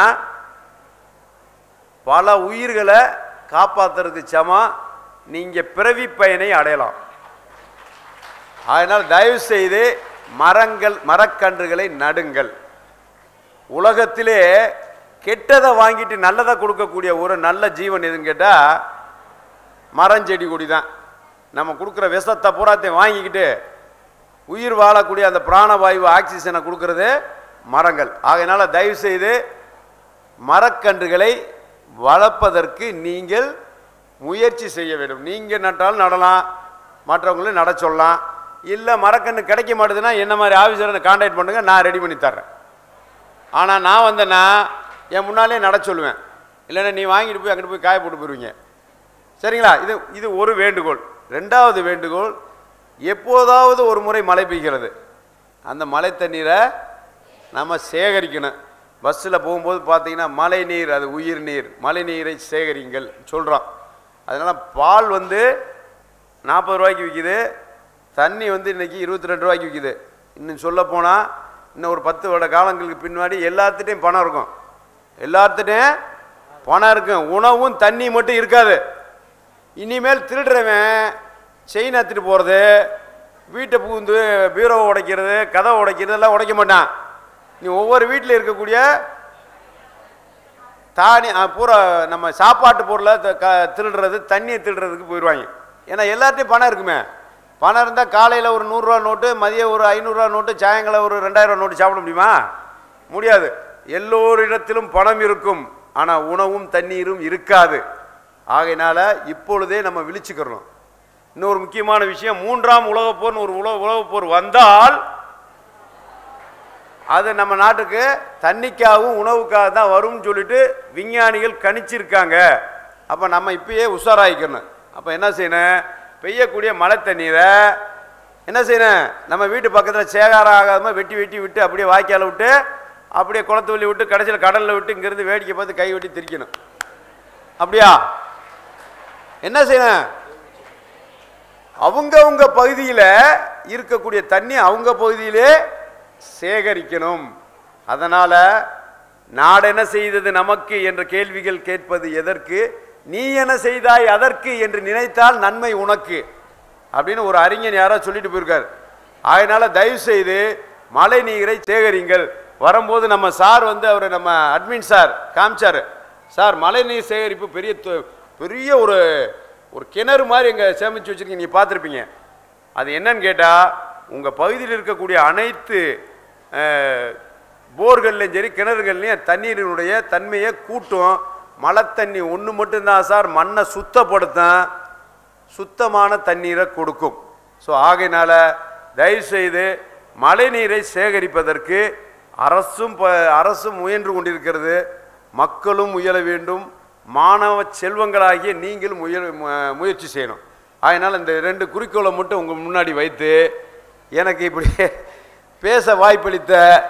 பல உயிர்களை காப்பாற்றுறதுக்கு சமம் நீங்கள் பிறவி பயனை அடையலாம் அதனால் தயவு செய்து மரங்கள் மரக்கன்றுகளை நடுங்கள் உலகத்திலே கெட்டதை வாங்கிட்டு நல்லதை கொடுக்கக்கூடிய ஒரு நல்ல ஜீவன் எதுன்னு கேட்டால் மரஞ்செடி கொடி தான் நம்ம கொடுக்குற விஷத்தை பூராத்தையும் வாங்கிக்கிட்டு உயிர் வாழக்கூடிய அந்த பிராணவாயு ஆக்சிஜனை கொடுக்கறது மரங்கள் ஆகையினால தயவு செய்து மரக்கன்றுகளை வளர்ப்பதற்கு நீங்கள் முயற்சி செய்ய வேண்டும் நீங்கள் நட்டாலும் நடலாம் மற்றவங்களும் நட சொல்லலாம் இல்லை மரக்கன்று கிடைக்க மாட்டேதுன்னா என்ன மாதிரி ஆஃபீஸரை கான்டாக்ட் பண்ணுங்க நான் ரெடி பண்ணி தர்றேன் ஆனால் நான் வந்தேன்னா என் முன்னாலே நட சொல்லுவேன் இல்லைன்னா நீ வாங்கிட்டு போய் அங்கிட்டு போய் காய போட்டு போயிருவீங்க சரிங்களா இது இது ஒரு வேண்டுகோள் ரெண்டாவது வேண்டுகோள் எப்போதாவது ஒரு முறை மழை பெய்கிறது அந்த மழை தண்ணீரை நம்ம சேகரிக்கணும் பஸ்ஸில் போகும்போது பார்த்தீங்கன்னா மழை நீர் அது உயிர் நீர் மழை நீரை சேகரிங்கள் சொல்கிறோம் அதனால் பால் வந்து நாற்பது ரூபாய்க்கு விற்கிது தண்ணி வந்து இன்றைக்கி இருபத்தி ரெண்டு ரூபாய்க்கு விற்கிது இன்னும் சொல்ல போனால் இன்னும் ஒரு பத்து வருட காலங்களுக்கு பின்னாடி எல்லாத்துட்டையும் பணம் இருக்கும் எல்லாத்துட்டையும் பணம் இருக்கும் உணவும் தண்ணி மட்டும் இருக்காது இனிமேல் திருடுறவன் செயின் எடுத்துட்டு போகிறது வீட்டை பூந்து பீரோவை உடைக்கிறது கதவை உடைக்கிறது எல்லாம் உடைக்க மாட்டான் நீ ஒவ்வொரு வீட்டில் இருக்கக்கூடிய தானி அஹ், பூரா நம்ம சாப்பாட்டு பொருளை த- க- திருடுறது தண்ணியை திருடுறதுக்கு போயிடுவாங்க ஏன்னா எல்லார்ட்டையும் பணம் இருக்குமே பணம் இருந்தால் காலையில் ஒரு நூறுரூவா நோட்டு மதியம் ஒரு ஐநூறுரூவா நோட்டு சாயங்காலம் ஒரு ரெண்டாயிரம் நோட்டு சாப்பிட முடியுமா முடியாது எல்லோரிடத்திலும் பணம் இருக்கும் ஆனால் உணவும் தண்ணீரும் இருக்காது ஆகையினால இப்பொழுதே நம்ம விழிச்சுக்கிறோம் இன்னொரு முக்கியமான விஷயம் மூன்றாம் உலகப் போர்னு ஒரு உலக உலகப் போர் வந்தால் அது நம்ம நாட்டுக்கு தண்ணிக்காகவும் உணவுக்காக தான் வரும்னு சொல்லிட்டு விஞ்ஞானிகள் கணிச்சிருக்காங்க அப்போ நம்ம இப்பயே உஷாராயிக்கணும் அப்போ என்ன செய்யணும் பெய்யக்கூடிய மழை தண்ணீரை என்ன செய்யணும் நம்ம வீட்டு பக்கத்தில் சேகாரம் ஆகாம வெட்டி வெட்டி விட்டு அப்படியே வாய்க்கால விட்டு அப்படியே குளத்து வழி விட்டு கடைசியில் கடலில் விட்டு இங்கேருந்து வேடிக்கை பார்த்து கை வெட்டி திரிக்கணும் அப்படியா என்ன செய்யணும் அவங்கவங்க பகுதியில் இருக்கக்கூடிய தண்ணி அவங்க பகுதியிலே சேகரிக்கணும் அதனால் நாடு என்ன செய்தது நமக்கு என்ற கேள்விகள் கேட்பது எதற்கு நீ என்ன செய்தாய் அதற்கு என்று நினைத்தால் நன்மை உனக்கு அப்படின்னு ஒரு அறிஞன் யாரோ சொல்லிட்டு போயிருக்கார் அதனால தயவு செய்து மழை நீரை சேகரிங்கள் வரும்போது நம்ம சார் வந்து அவர் நம்ம அட்மின் சார் காமிச்சார் சார் மழை நீர் சேகரிப்பு பெரிய தொ- பெரிய ஒரு ஒரு கிணறு மாதிரி எங்க சேமிச்சு வச்சிருக்கீங்க நீங்க பார்த்துருப்பீங்க அது என்னன்னு கேட்டால் உங்கள் பகுதியில் இருக்கக்கூடிய அனைத்து அஹ், போர்கள்லையும் சரி கிணறுகள்லையும் தண்ணீரினுடைய தன்மையை கூட்டும் மழை தண்ணி ஒன்று மட்டும்தான் சார் மண்ணை சுத்தப்படுத்தும் சுத்தமான தண்ணீரை கொடுக்கும் ஸோ ஆகையினால தயவுசெய்து மழை நீரை சேகரிப்பதற்கு அரசும் ப அரசும் முயன்று கொண்டிருக்கிறது மக்களும் முயல வேண்டும் மாணவ செல்வங்களாகிய நீங்களும் முயல் மு- முயற்சி செய்யணும் அதனால் இந்த ரெண்டு குறிக்கோளை மட்டும் உங்கள் முன்னாடி வைத்து எனக்கு இப்படி பேச வாய்ப்பளித்த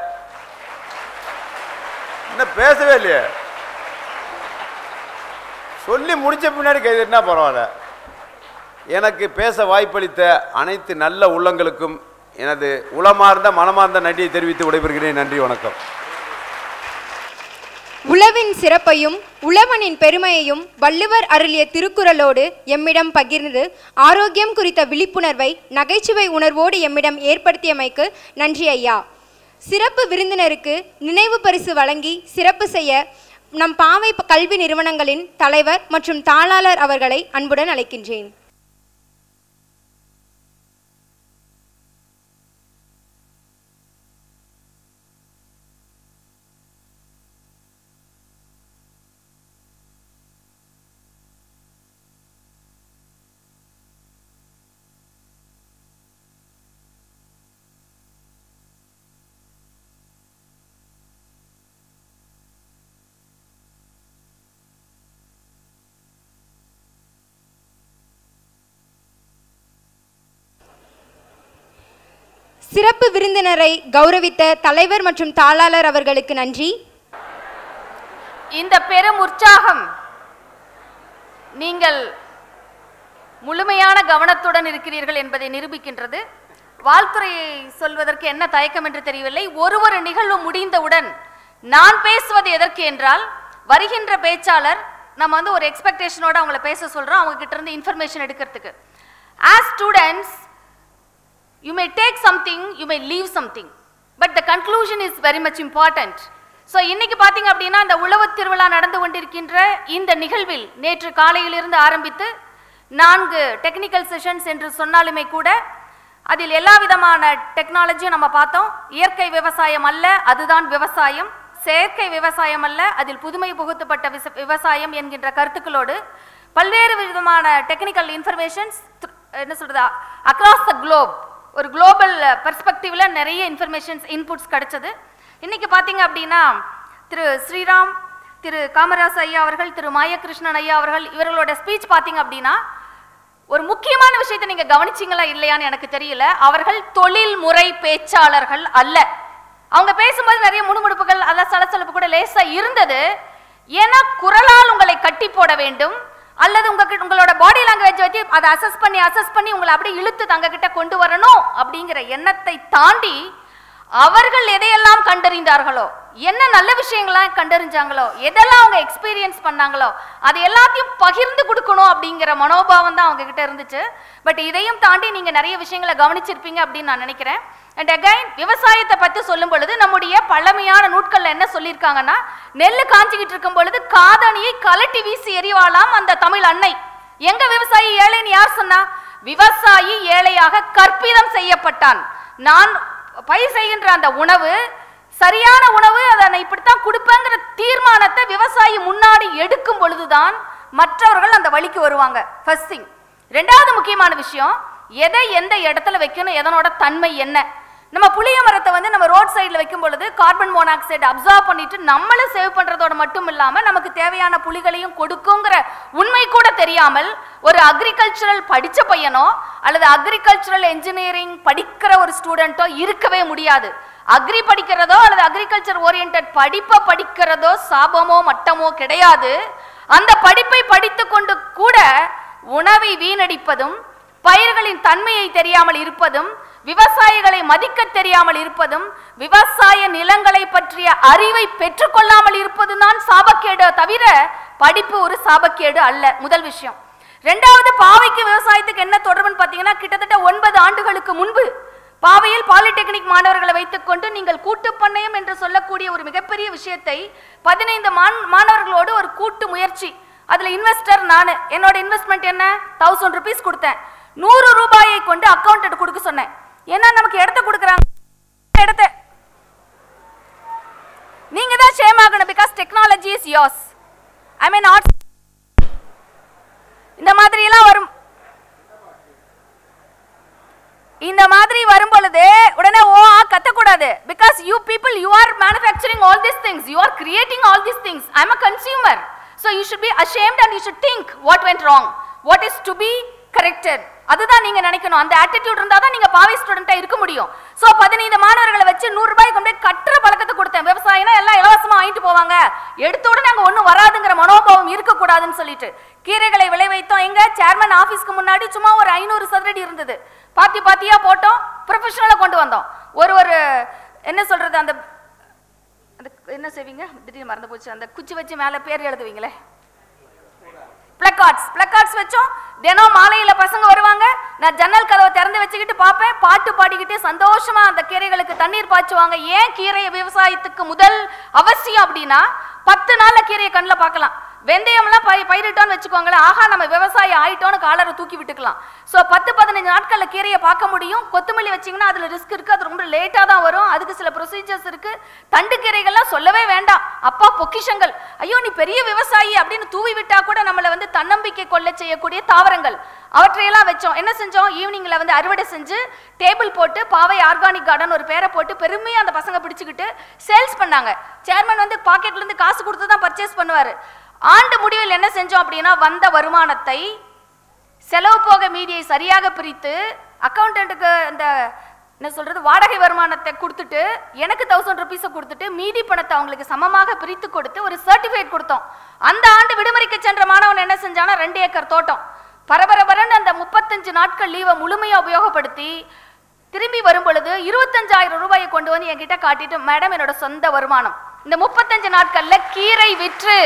இன்னும் பேசவே இல்லையே சொல்லி முடிச்ச பின்னாடி கைதுனா பரவாயில்ல எனக்கு பேச வாய்ப்பளித்த அனைத்து நல்ல உள்ளங்களுக்கும் எனது உளமார்ந்த மனமார்ந்த நன்றியை தெரிவித்து விடைபெறுகிறேன் நன்றி வணக்கம் உழவின் சிறப்பையும் உழவனின் பெருமையையும் வள்ளுவர் அருளிய திருக்குறளோடு எம்மிடம் பகிர்ந்து ஆரோக்கியம் குறித்த விழிப்புணர்வை நகைச்சுவை உணர்வோடு எம்மிடம் ஏற்படுத்தியமைக்கு நன்றி ஐயா சிறப்பு விருந்தினருக்கு நினைவு பரிசு வழங்கி சிறப்பு செய்ய நம் பாவை ப- கல்வி நிறுவனங்களின் தலைவர் மற்றும் தாளாளர் அவர்களை அன்புடன் அழைக்கின்றேன் சிறப்பு விருந்தினரை கௌரவித்த தலைவர் மற்றும் தாளாளர் அவர்களுக்கு நன்றி இந்த பெரும் உற்சாகம் நீங்கள் முழுமையான கவனத்துடன் இருக்கிறீர்கள் என்பதை நிரூபிக்கின்றது வாழ்த்துறையை சொல்வதற்கு என்ன தயக்கம் என்று தெரியவில்லை ஒரு ஒரு நிகழ்வு முடிந்தவுடன் நான் பேசுவது எதற்கு என்றால் வருகின்ற பேச்சாளர் நம்ம வந்து ஒரு எக்ஸ்பெக்டேஷனோட அவங்கள பேச சொல்றோம் அவங்க கிட்ட இருந்து இன்ஃபர்மேஷன் எடுக்கிறதுக்கு as students you may take something you may leave something but the conclusion is very much important so இன்னைக்கு பார்த்தீங்க அப்படின்னா இந்த உழவு திருவிழா நடந்து கொண்டிருக்கின்ற இந்த நிகழ்வில் நேற்று காலையிலிருந்து ஆரம்பித்து நான்கு டெக்னிக்கல் செஷன்ஸ் என்று சொன்னாலுமே கூட அதில் எல்லா விதமான டெக்னாலஜியும் நம்ம பார்த்தோம் இயற்கை விவசாயம் அல்ல அதுதான் விவசாயம் செயற்கை விவசாயம் அல்ல அதில் புதுமை புகுத்தப்பட்ட விச- விவசாயம் என்கின்ற கருத்துக்களோடு பல்வேறு விதமான டெக்னிக்கல் இன்ஃபர்மேஷன்ஸ் என்ன சொல்றது அக்ராஸ் த குளோப் ஒரு குளோபல் பெர்ஸ்பெக்டிவ்ல நிறைய இன்ஃபர்மேஷன்ஸ் இன்புட்ஸ் கிடைச்சது இன்னைக்கு பார்த்தீங்க அப்படின்னா திரு ஸ்ரீராம் திரு காமராஜ் ஐயா அவர்கள் திரு மாயகிருஷ்ணன் ஐயா அவர்கள் இவர்களோட ஸ்பீச் பார்த்தீங்க அப்படின்னா ஒரு முக்கியமான விஷயத்தை நீங்க கவனிச்சீங்களா இல்லையான்னு எனக்கு தெரியல அவர்கள் தொழில்முறை பேச்சாளர்கள் அல்ல அவங்க பேசும்போது நிறைய முணுமுணுப்புகள் அதான் சலசலப்பு கூட லேசா இருந்தது ஏன்னா குரலால் உங்களை கட்டி போட வேண்டும் அல்லது உங்க உங்களோட பாடி லாங்குவேஜ் வச்சு அதை அசஸ் பண்ணி அசஸ் பண்ணி உங்களை அப்படியே இழுத்து தங்க கிட்ட கொண்டு வரணும் அப்படிங்கிற எண்ணத்தை தாண்டி அவர்கள் எதையெல்லாம் கண்டறிந்தார்களோ என்ன நல்ல விஷயங்கள்லாம் கண்டறிஞ்சாங்களோ எதெல்லாம் அவங்க எக்ஸ்பீரியன்ஸ் பண்ணாங்களோ அது எல்லாத்தையும் பகிர்ந்து கொடுக்கணும் அப்படிங்கிற மனோபாவம் தான் அவங்க கிட்ட இருந்துச்சு பட் இதையும் தாண்டி நீங்க நிறைய விஷயங்களை கவனிச்சிருப்பீங்க அப்படின்னு நான் நினைக்கிறேன் அண்ட் அகைன் விவசாயத்தை பத்தி சொல்லும் பொழுது நம்முடைய பழமையான நூட்கள்ல என்ன சொல்லியிருக்காங்கன்னா நெல் காஞ்சிக்கிட்டு இருக்கும் பொழுது காதணியை கலட்டி வீசி எறிவாளாம் அந்த தமிழ் அன்னை எங்க விவசாயி ஏழைன்னு யார் சொன்னா விவசாயி ஏழையாக கற்பிதம் செய்யப்பட்டான் நான் பயிர் செய்கின்ற அந்த உணவு சரியான உணவு அதை நான் இப்படித்தான் கொடுப்பேங்கிற தீர்மானத்தை விவசாயி முன்னாடி எடுக்கும் பொழுதுதான் மற்றவர்கள் அந்த வழிக்கு வருவாங்க ஃபர்ஸ்ட் திங் ரெண்டாவது முக்கியமான விஷயம் எதை எந்த இடத்துல வைக்கணும் எதனோட தன்மை என்ன நம்ம புளிய மரத்தை வந்து நம்ம ரோட் சைடில் வைக்கும் பொழுது கார்பன் மோனாக்சைடு அப்சர்வ் பண்ணிட்டு நம்மளும் சேவ் பண்றதோட மட்டும் இல்லாம நமக்கு தேவையான புலிகளையும் கொடுக்குங்கிற உண்மை கூட தெரியாமல் ஒரு அக்ரிகல்ச்சரல் படிச்ச பையனோ அல்லது அக்ரிகல்ச்சரல் என்ஜினியரிங் படிக்கிற ஒரு ஸ்டூடெண்ட்டோ இருக்கவே முடியாது அக்ரி படிக்கிறதோ அல்லது அக்ரிகல்ச்சர் ஓரியன்ட் படிப்பை படிக்கிறதோ சாபமோ மட்டமோ கிடையாது அந்த படிப்பை படித்து கொண்டு கூட உணவை வீணடிப்பதும் பயிர்களின் தன்மையை தெரியாமல் இருப்பதும் விவசாயிகளை மதிக்க தெரியாமல் இருப்பதும் விவசாய நிலங்களை பற்றிய அறிவை பெற்றுக்கொள்ளாமல் இருப்பதும் தான் சாபக்கேடு தவிர படிப்பு ஒரு சாபக்கேடு அல்ல முதல் விஷயம் ரெண்டாவது பாவைக்கு விவசாயத்துக்கு என்ன தொடர்புன்னு பார்த்தீங்கன்னா கிட்டத்தட்ட ஒன்பது ஆண்டுகளுக்கு முன்பு பாவையில் பாலிடெக்னிக் மாணவர்களை வைத்துக்கொண்டு நீங்கள் கூட்டு பண்ணையம் என்று சொல்லக்கூடிய ஒரு மிகப்பெரிய விஷயத்தை பதினைந்து மாணவர்களோடு ஒரு கூட்டு முயற்சி அதுல இன்வெஸ்டர் நான் என்னோட இன்வெஸ்ட்மெண்ட் என்ன தௌசண்ட் ருபீஸ் கொடுத்தேன் நூறு ரூபாயை கொண்டு அக்கௌண்ட் கொடுக்க சொன்னேன் ஏன்னா நமக்கு இடத்த கொடுக்குறாங்க இடத்த நீங்க தான் ஷேம் ஆகணும் because technology is yours I mean not இந்த மாதிரி எல்லாம் வரும் இந்த மாதிரி வரும் பொழுது உடனே ஓ ஆ கத்தக்கூடாது because you people you are manufacturing all this things you are creating all this things I am a consumer so you should be ashamed and you should think what went wrong what is to be corrected அதுதான் நீங்க நினைக்கணும் அந்த attitude இருந்தா தான் நீங்க பாவை ஸ்டூடெண்டா இருக்க முடியும் சோ பதினைந்து மாணவர்களை வச்சு நூறு ரூபாய் கொண்டு போய் கட்டுற பழக்கத்தை கொடுத்தேன் விவசாயினா எல்லாம் இலவசமா வாங்கிட்டு போவாங்க எடுத்த உடனே அங்க ஒண்ணும் வராதுங்கிற மனோபாவம் இருக்கக்கூடாதுன்னு சொல்லிட்டு கீரைகளை விளைவித்தோம் எங்க சேர்மன் ஆபீஸ்க்கு முன்னாடி சும்மா ஒரு ஐநூறு சதுரடி இருந்தது பாத்தி பாத்தியா போட்டோம் ப்ரொஃபஷனலா கொண்டு வந்தோம் ஒரு ஒரு என்ன சொல்றது அந்த அந்த என்ன செய்வீங்க திடீர்னு மறந்து போச்சு அந்த குச்சி வச்சு மேல பேர் எழுதுவீங்களே பிளக்கார்ட்ஸ் பிளக்கார்ட்ஸ் வச்சோம் தினம் மாலையில பசங்க வருவாங்க நான் ஜன்னல் கதவை திறந்து வச்சுக்கிட்டு பார்ப்பேன் பாட்டு பாடிக்கிட்டு சந்தோஷமா அந்த கீரைகளுக்கு தண்ணீர் பாய்ச்சுவாங்க ஏன் கீரை விவசாயத்துக்கு முதல் அவசியம் அப்படின்னா பத்து நாள்ல கீரையை கண்ணில் பார்க்கலாம் வெந்தயம்லாம் பயிர் பயிரிட்டோம்னு வச்சுக்கோங்களேன் ஆஹா நம்ம விவசாயி ஆயிட்டோம்னு காலரை தூக்கி விட்டுக்கலாம் ஸோ பத்து பதினஞ்சு நாட்களில் கீரையை பார்க்க முடியும் கொத்தமல்லி வச்சீங்கன்னா அதில் ரிஸ்க் இருக்கு அது ரொம்ப லேட்டாக தான் வரும் அதுக்கு சில ப்ரொசீஜர்ஸ் இருக்கு தண்டு கீரைகள்லாம் சொல்லவே வேண்டாம் அப்பா பொக்கிஷங்கள் ஐயோ நீ பெரிய விவசாயி அப்படின்னு தூவி விட்டா கூட நம்மளை வந்து தன்னம்பிக்கை கொள்ள செய்யக்கூடிய தாவரங்கள் அவற்றையெல்லாம் வச்சோம் என்ன செஞ்சோம் ஈவினிங்ல வந்து அறுவடை செஞ்சு டேபிள் போட்டு பாவை ஆர்கானிக் கார்டன் ஒரு பேரை போட்டு பெருமையா அந்த பசங்க பிடிச்சுக்கிட்டு சேல்ஸ் பண்ணாங்க சேர்மன் வந்து பாக்கெட்ல இருந்து காசு கொடுத்து தான் பர்ச்சேஸ் பண்ணுவாரு ஆண்டு முடிவில் என்ன செஞ்சோம் அப்படின்னா வந்த வருமானத்தை செலவு போக மீதியை சரியாக பிரித்து அக்கௌண்டன்ட்டுக்கு இந்த என்ன சொல்றது வாடகை வருமானத்தை கொடுத்துட்டு எனக்கு தௌசண்ட் ருபீஸை கொடுத்துட்டு மீதி பணத்தை அவங்களுக்கு சமமாக பிரித்து கொடுத்து ஒரு சர்டிஃபிகேட் கொடுத்தோம் அந்த ஆண்டு விடுமுறைக்கு சென்ற மாணவன் என்ன செஞ்சானா ரெண்டு ஏக்கர் தோட்டம் பரபரபரன்னு அந்த முப்பத்தஞ்சு நாட்கள் லீவை முழுமையா உபயோகப்படுத்தி திரும்பி வரும் பொழுது இருபத்தஞ்சாயிரம் ரூபாயை கொண்டு வந்து என்கிட்ட காட்டிட்டு மேடம் என்னோட சொந்த வருமானம் இந்த முப்பத்தஞ்சு நாட்கள்ல கீரை விற்று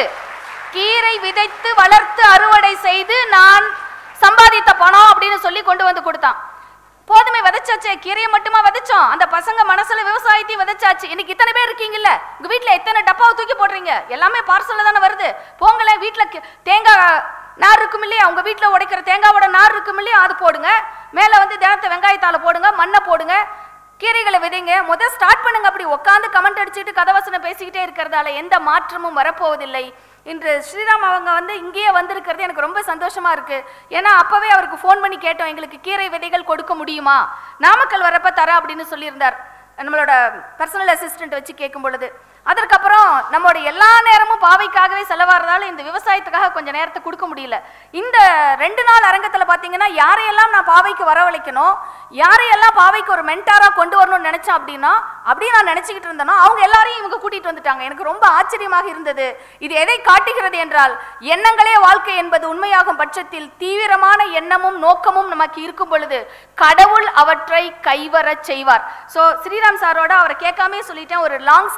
கீரை விதைத்து வளர்த்து அறுவடை செய்து நான் சம்பாதித்த பணம் அப்படின்னு சொல்லி கொண்டு வந்து கொடுத்தான் போதுமே விதைச்சாச்சே கீரையை மட்டுமா விதைச்சோம் அந்த பசங்க மனசுல விவசாயத்தையும் விதைச்சாச்சு இன்னைக்கு இத்தனை பேர் இருக்கீங்கல்ல உங்க வீட்ல எத்தனை டப்பாவை தூக்கி போடுறீங்க எல்லாமே பார்சல்ல தானே வருது போங்களேன் வீட்ல கி- தேங்காய் நார் இருக்கும் இல்லையா உங்க வீட்ல உடைக்கிற தேங்காவோட நார் இருக்கும் இல்லையா அது போடுங்க மேல வந்து தினத்தை வெங்காயத்தால போடுங்க மண்ணை போடுங்க கீரைகளை விதைங்க முத ஸ்டார்ட் பண்ணுங்க அப்படி உட்காந்து கமெண்ட் அடிச்சுட்டு கதவசனம் பேசிக்கிட்டே இருக்கிறதால எந்த மாற்றமும் வரப்போவதில்லை இன்று ஸ்ரீராம் அவங்க வந்து இங்கேயே வந்திருக்கிறது எனக்கு ரொம்ப சந்தோஷமா இருக்கு ஏன்னா அப்பவே அவருக்கு ஃபோன் பண்ணி கேட்டோம் எங்களுக்கு கீரை விதைகள் கொடுக்க முடியுமா நாமக்கல் வரப்ப தர அப்படின்னு சொல்லியிருந்தார் நம்மளோட பர்சனல் அசிஸ்டன்ட் வச்சு கேட்கும் பொழுது அதற்கப்புறம் நம்மளோட எல்லா நேரமும் பாவைக்காகவே செலவாகிறதால இந்த விவசாயத்துக்காக கொஞ்சம் நேரத்தை கொடுக்க முடியல இந்த ரெண்டு நாள் அரங்கத்துல பாத்தீங்கன்னா யாரையெல்லாம் நான் பாவைக்கு வரவழைக்கணும் யாரையெல்லாம் பாவைக்கு ஒரு மென்டாரா கொண்டு வரணும்னு நினைச்சேன் அப்படின்னா அப்படி நான் நினைச்சுக்கிட்டு இருந்தேனோ அவங்க எல்லாரையும் இவங்க கூட்டிட்டு வந்துட்டாங்க எனக்கு ரொம்ப ஆச்சரியமாக இருந்தது இது எதை காட்டுகிறது என்றால் எண்ணங்களே வாழ்க்கை என்பது உண்மையாகும் பட்சத்தில் தீவிரமான எண்ணமும் நோக்கமும் நமக்கு இருக்கும் பொழுது கடவுள் அவற்றை கைவரச் செய்வார் ஸோ ஸ்ரீராம் சாரோட அவரை கேட்காமே சொல்லிட்டேன் ஒரு லாங்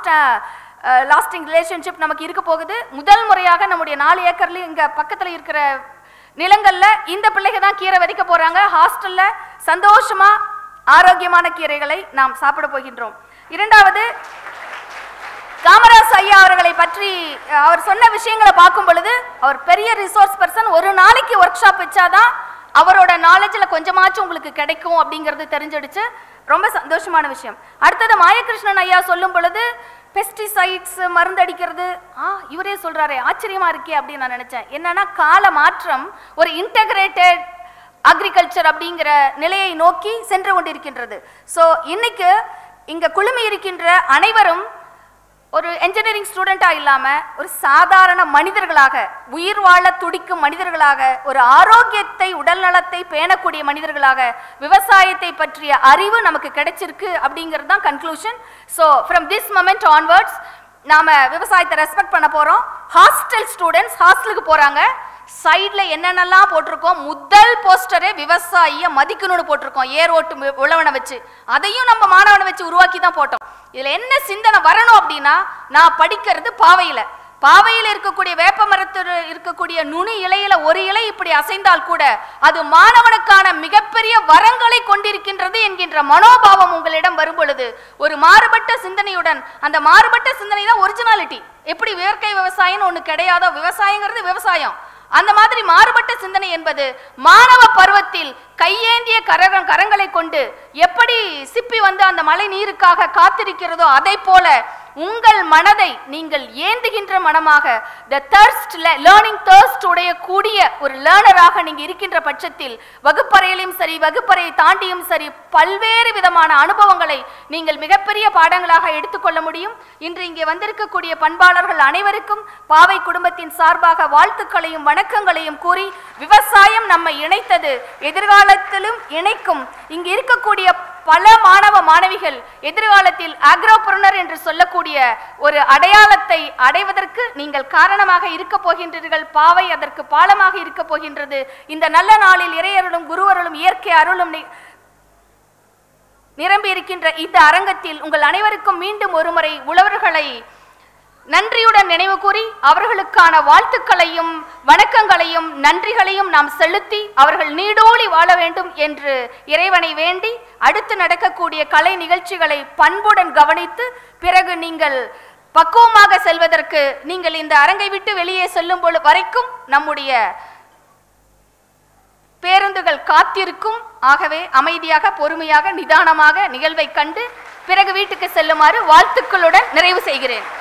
லாஸ்டிங் ரிலேஷன்ஷிப் நமக்கு இருக்க போகுது முதல் முறையாக நம்முடைய நாலு ஏக்கர்லயும் இங்க பக்கத்துல இருக்கிற நிலங்கள்ல இந்த பிள்ளைங்க தான் கீரை விதைக்க போறாங்க ஹாஸ்டல்ல சந்தோஷமா ஆரோக்கியமான கீரைகளை நாம் சாப்பிட போகின்றோம் இரண்டாவது காமராஜ் ஐயா அவர்களை பற்றி அஹ், அவர் சொன்ன விஷயங்களை பார்க்கும் பொழுது அவர் பெரிய ரிசோர்ஸ் பர்சன் ஒரு நாளைக்கு ஒர்க் ஷாப் வச்சாதான் அவரோட நாலேஜில் கொஞ்சமாச்சும் உங்களுக்கு கிடைக்கும் அப்படிங்கிறது தெரிஞ்சிடுச்சு ரொம்ப சந்தோஷமான விஷயம் அடுத்தது மாயகிருஷ்ணன் ஐயா சொல்லும் பொழுது பெஸ்டிசைட்ஸ் மருந்தடிக்கிறது ஆ இவரே சொல்றாரே ஆச்சரியமா இருக்கே அப்படின்னு நான் நினைச்சேன் என்னன்னா கால மாற்றம் ஒரு இன்டகிரேட்டட் அக்ரிகல்ச்சர் அப்படிங்கிற நிலையை நோக்கி சென்று கொண்டிருக்கின்றது ஸோ இன்னைக்கு இங்க குழுமி இருக்கின்ற அனைவரும் ஒரு என்ஜினியரிங் ஸ்டூடெண்ட்டாக இல்லாமல் ஒரு சாதாரண மனிதர்களாக உயிர் வாழ துடிக்கும் மனிதர்களாக ஒரு ஆரோக்கியத்தை உடல் நலத்தை பேணக்கூடிய மனிதர்களாக விவசாயத்தை பற்றிய அறிவு நமக்கு கிடைச்சிருக்கு அப்படிங்கிறது தான் conclusion so from this moment onwards நாம விவசாயத்தை ரெஸ்பெக்ட் பண்ண போறோம் ஹாஸ்டல் ஸ்டூடெண்ட்ஸ் ஹாஸ்டலுக்கு போறாங்க சைடுல என்னென்னலாம் போட்டிருக்கோம் முதல் போஸ்டரே விவசாயிய மதிக்கணும்னு போட்டிருக்கோம் ஏர் ஓட்டு மு- உழவனை வச்சு அதையும் நம்ம மாணவனை வச்சு உருவாக்கி தான் போட்டோம் இதுல என்ன சிந்தனை வரணும் அப்படின்னா நான் படிக்கிறது பாவையில பாவையில் இருக்கக்கூடிய வேப்ப மரத்தில் இருக்கக்கூடிய நுனி இலையில ஒரு இலை இப்படி அசைந்தால் கூட அது மாணவனுக்கான மிகப்பெரிய வரங்களை கொண்டிருக்கின்றது என்கின்ற மனோபாவம் உங்களிடம் வரும் பொழுது ஒரு மாறுபட்ட சிந்தனையுடன் அந்த மாறுபட்ட சிந்தனை தான் ஒரிஜினாலிட்டி எப்படி இயற்கை விவசாயம்னு ஒண்ணு கிடையாதோ விவசாயங்கிறது விவசாயம் அந்த மாதிரி மாறுபட்ட சிந்தனை என்பது மாணவ பருவத்தில் கையேந்திய கரகம் கரங்களை கொண்டு எப்படி சிப்பி வந்து அந்த மழை நீருக்காக காத்திருக்கிறதோ அதை போல உங்கள் மனதை நீங்கள் ஏந்துகின்ற மனமாக த thirst லேர்னிங் thirst உடைய கூடிய ஒரு லேர்னராக நீங்க இருக்கின்ற பட்சத்தில் வகுப்பறையிலும் சரி வகுப்பறையை தாண்டியும் சரி பல்வேறு விதமான அனுபவங்களை நீங்கள் மிகப்பெரிய பாடங்களாக எடுத்துக்கொள்ள முடியும் இன்று இங்கே வந்திருக்கக்கூடிய பண்பாளர்கள் அனைவருக்கும் பாவை குடும்பத்தின் சார்பாக வாழ்த்துக்களையும் வணக்கங்களையும் கூறி விவசாயம் நம்மை இணைத்தது எதிர்காலத்திலும் இணைக்கும் இங்கு இருக்கக்கூடிய பல மாணவ மாணவிகள் எதிர்காலத்தில் ஆக்ரோபுரனர் என்று சொல்லக்கூடிய ஒரு அடையாளத்தை அடைவதற்கு நீங்கள் காரணமாக இருக்க போகின்றீர்கள் பாவை அதற்கு பாலமாக இருக்க போகின்றது இந்த நல்ல நாளில் இறையருளும் குருவருளும் இயற்கை அருளும் நி- நிரம்பி இருக்கின்ற இந்த அரங்கத்தில் உங்கள் அனைவருக்கும் மீண்டும் ஒருமுறை உழவர்களை நன்றியுடன் நினைவு கூறி அவர்களுக்கான வாழ்த்துக்களையும் வணக்கங்களையும் நன்றிகளையும் நாம் செலுத்தி அவர்கள் நீடோழி வாழ வேண்டும் என்று இறைவனை வேண்டி அடுத்து நடக்கக்கூடிய கலை நிகழ்ச்சிகளை பண்புடன் கவனித்து பிறகு நீங்கள் பக்குவமாக செல்வதற்கு நீங்கள் இந்த அரங்கை விட்டு வெளியே செல்லும் பொழு வரைக்கும் நம்முடைய பேருந்துகள் காத்திருக்கும் ஆகவே அமைதியாக பொறுமையாக நிதானமாக நிகழ்வை கண்டு பிறகு வீட்டுக்கு செல்லுமாறு வாழ்த்துக்களுடன் நிறைவு செய்கிறேன்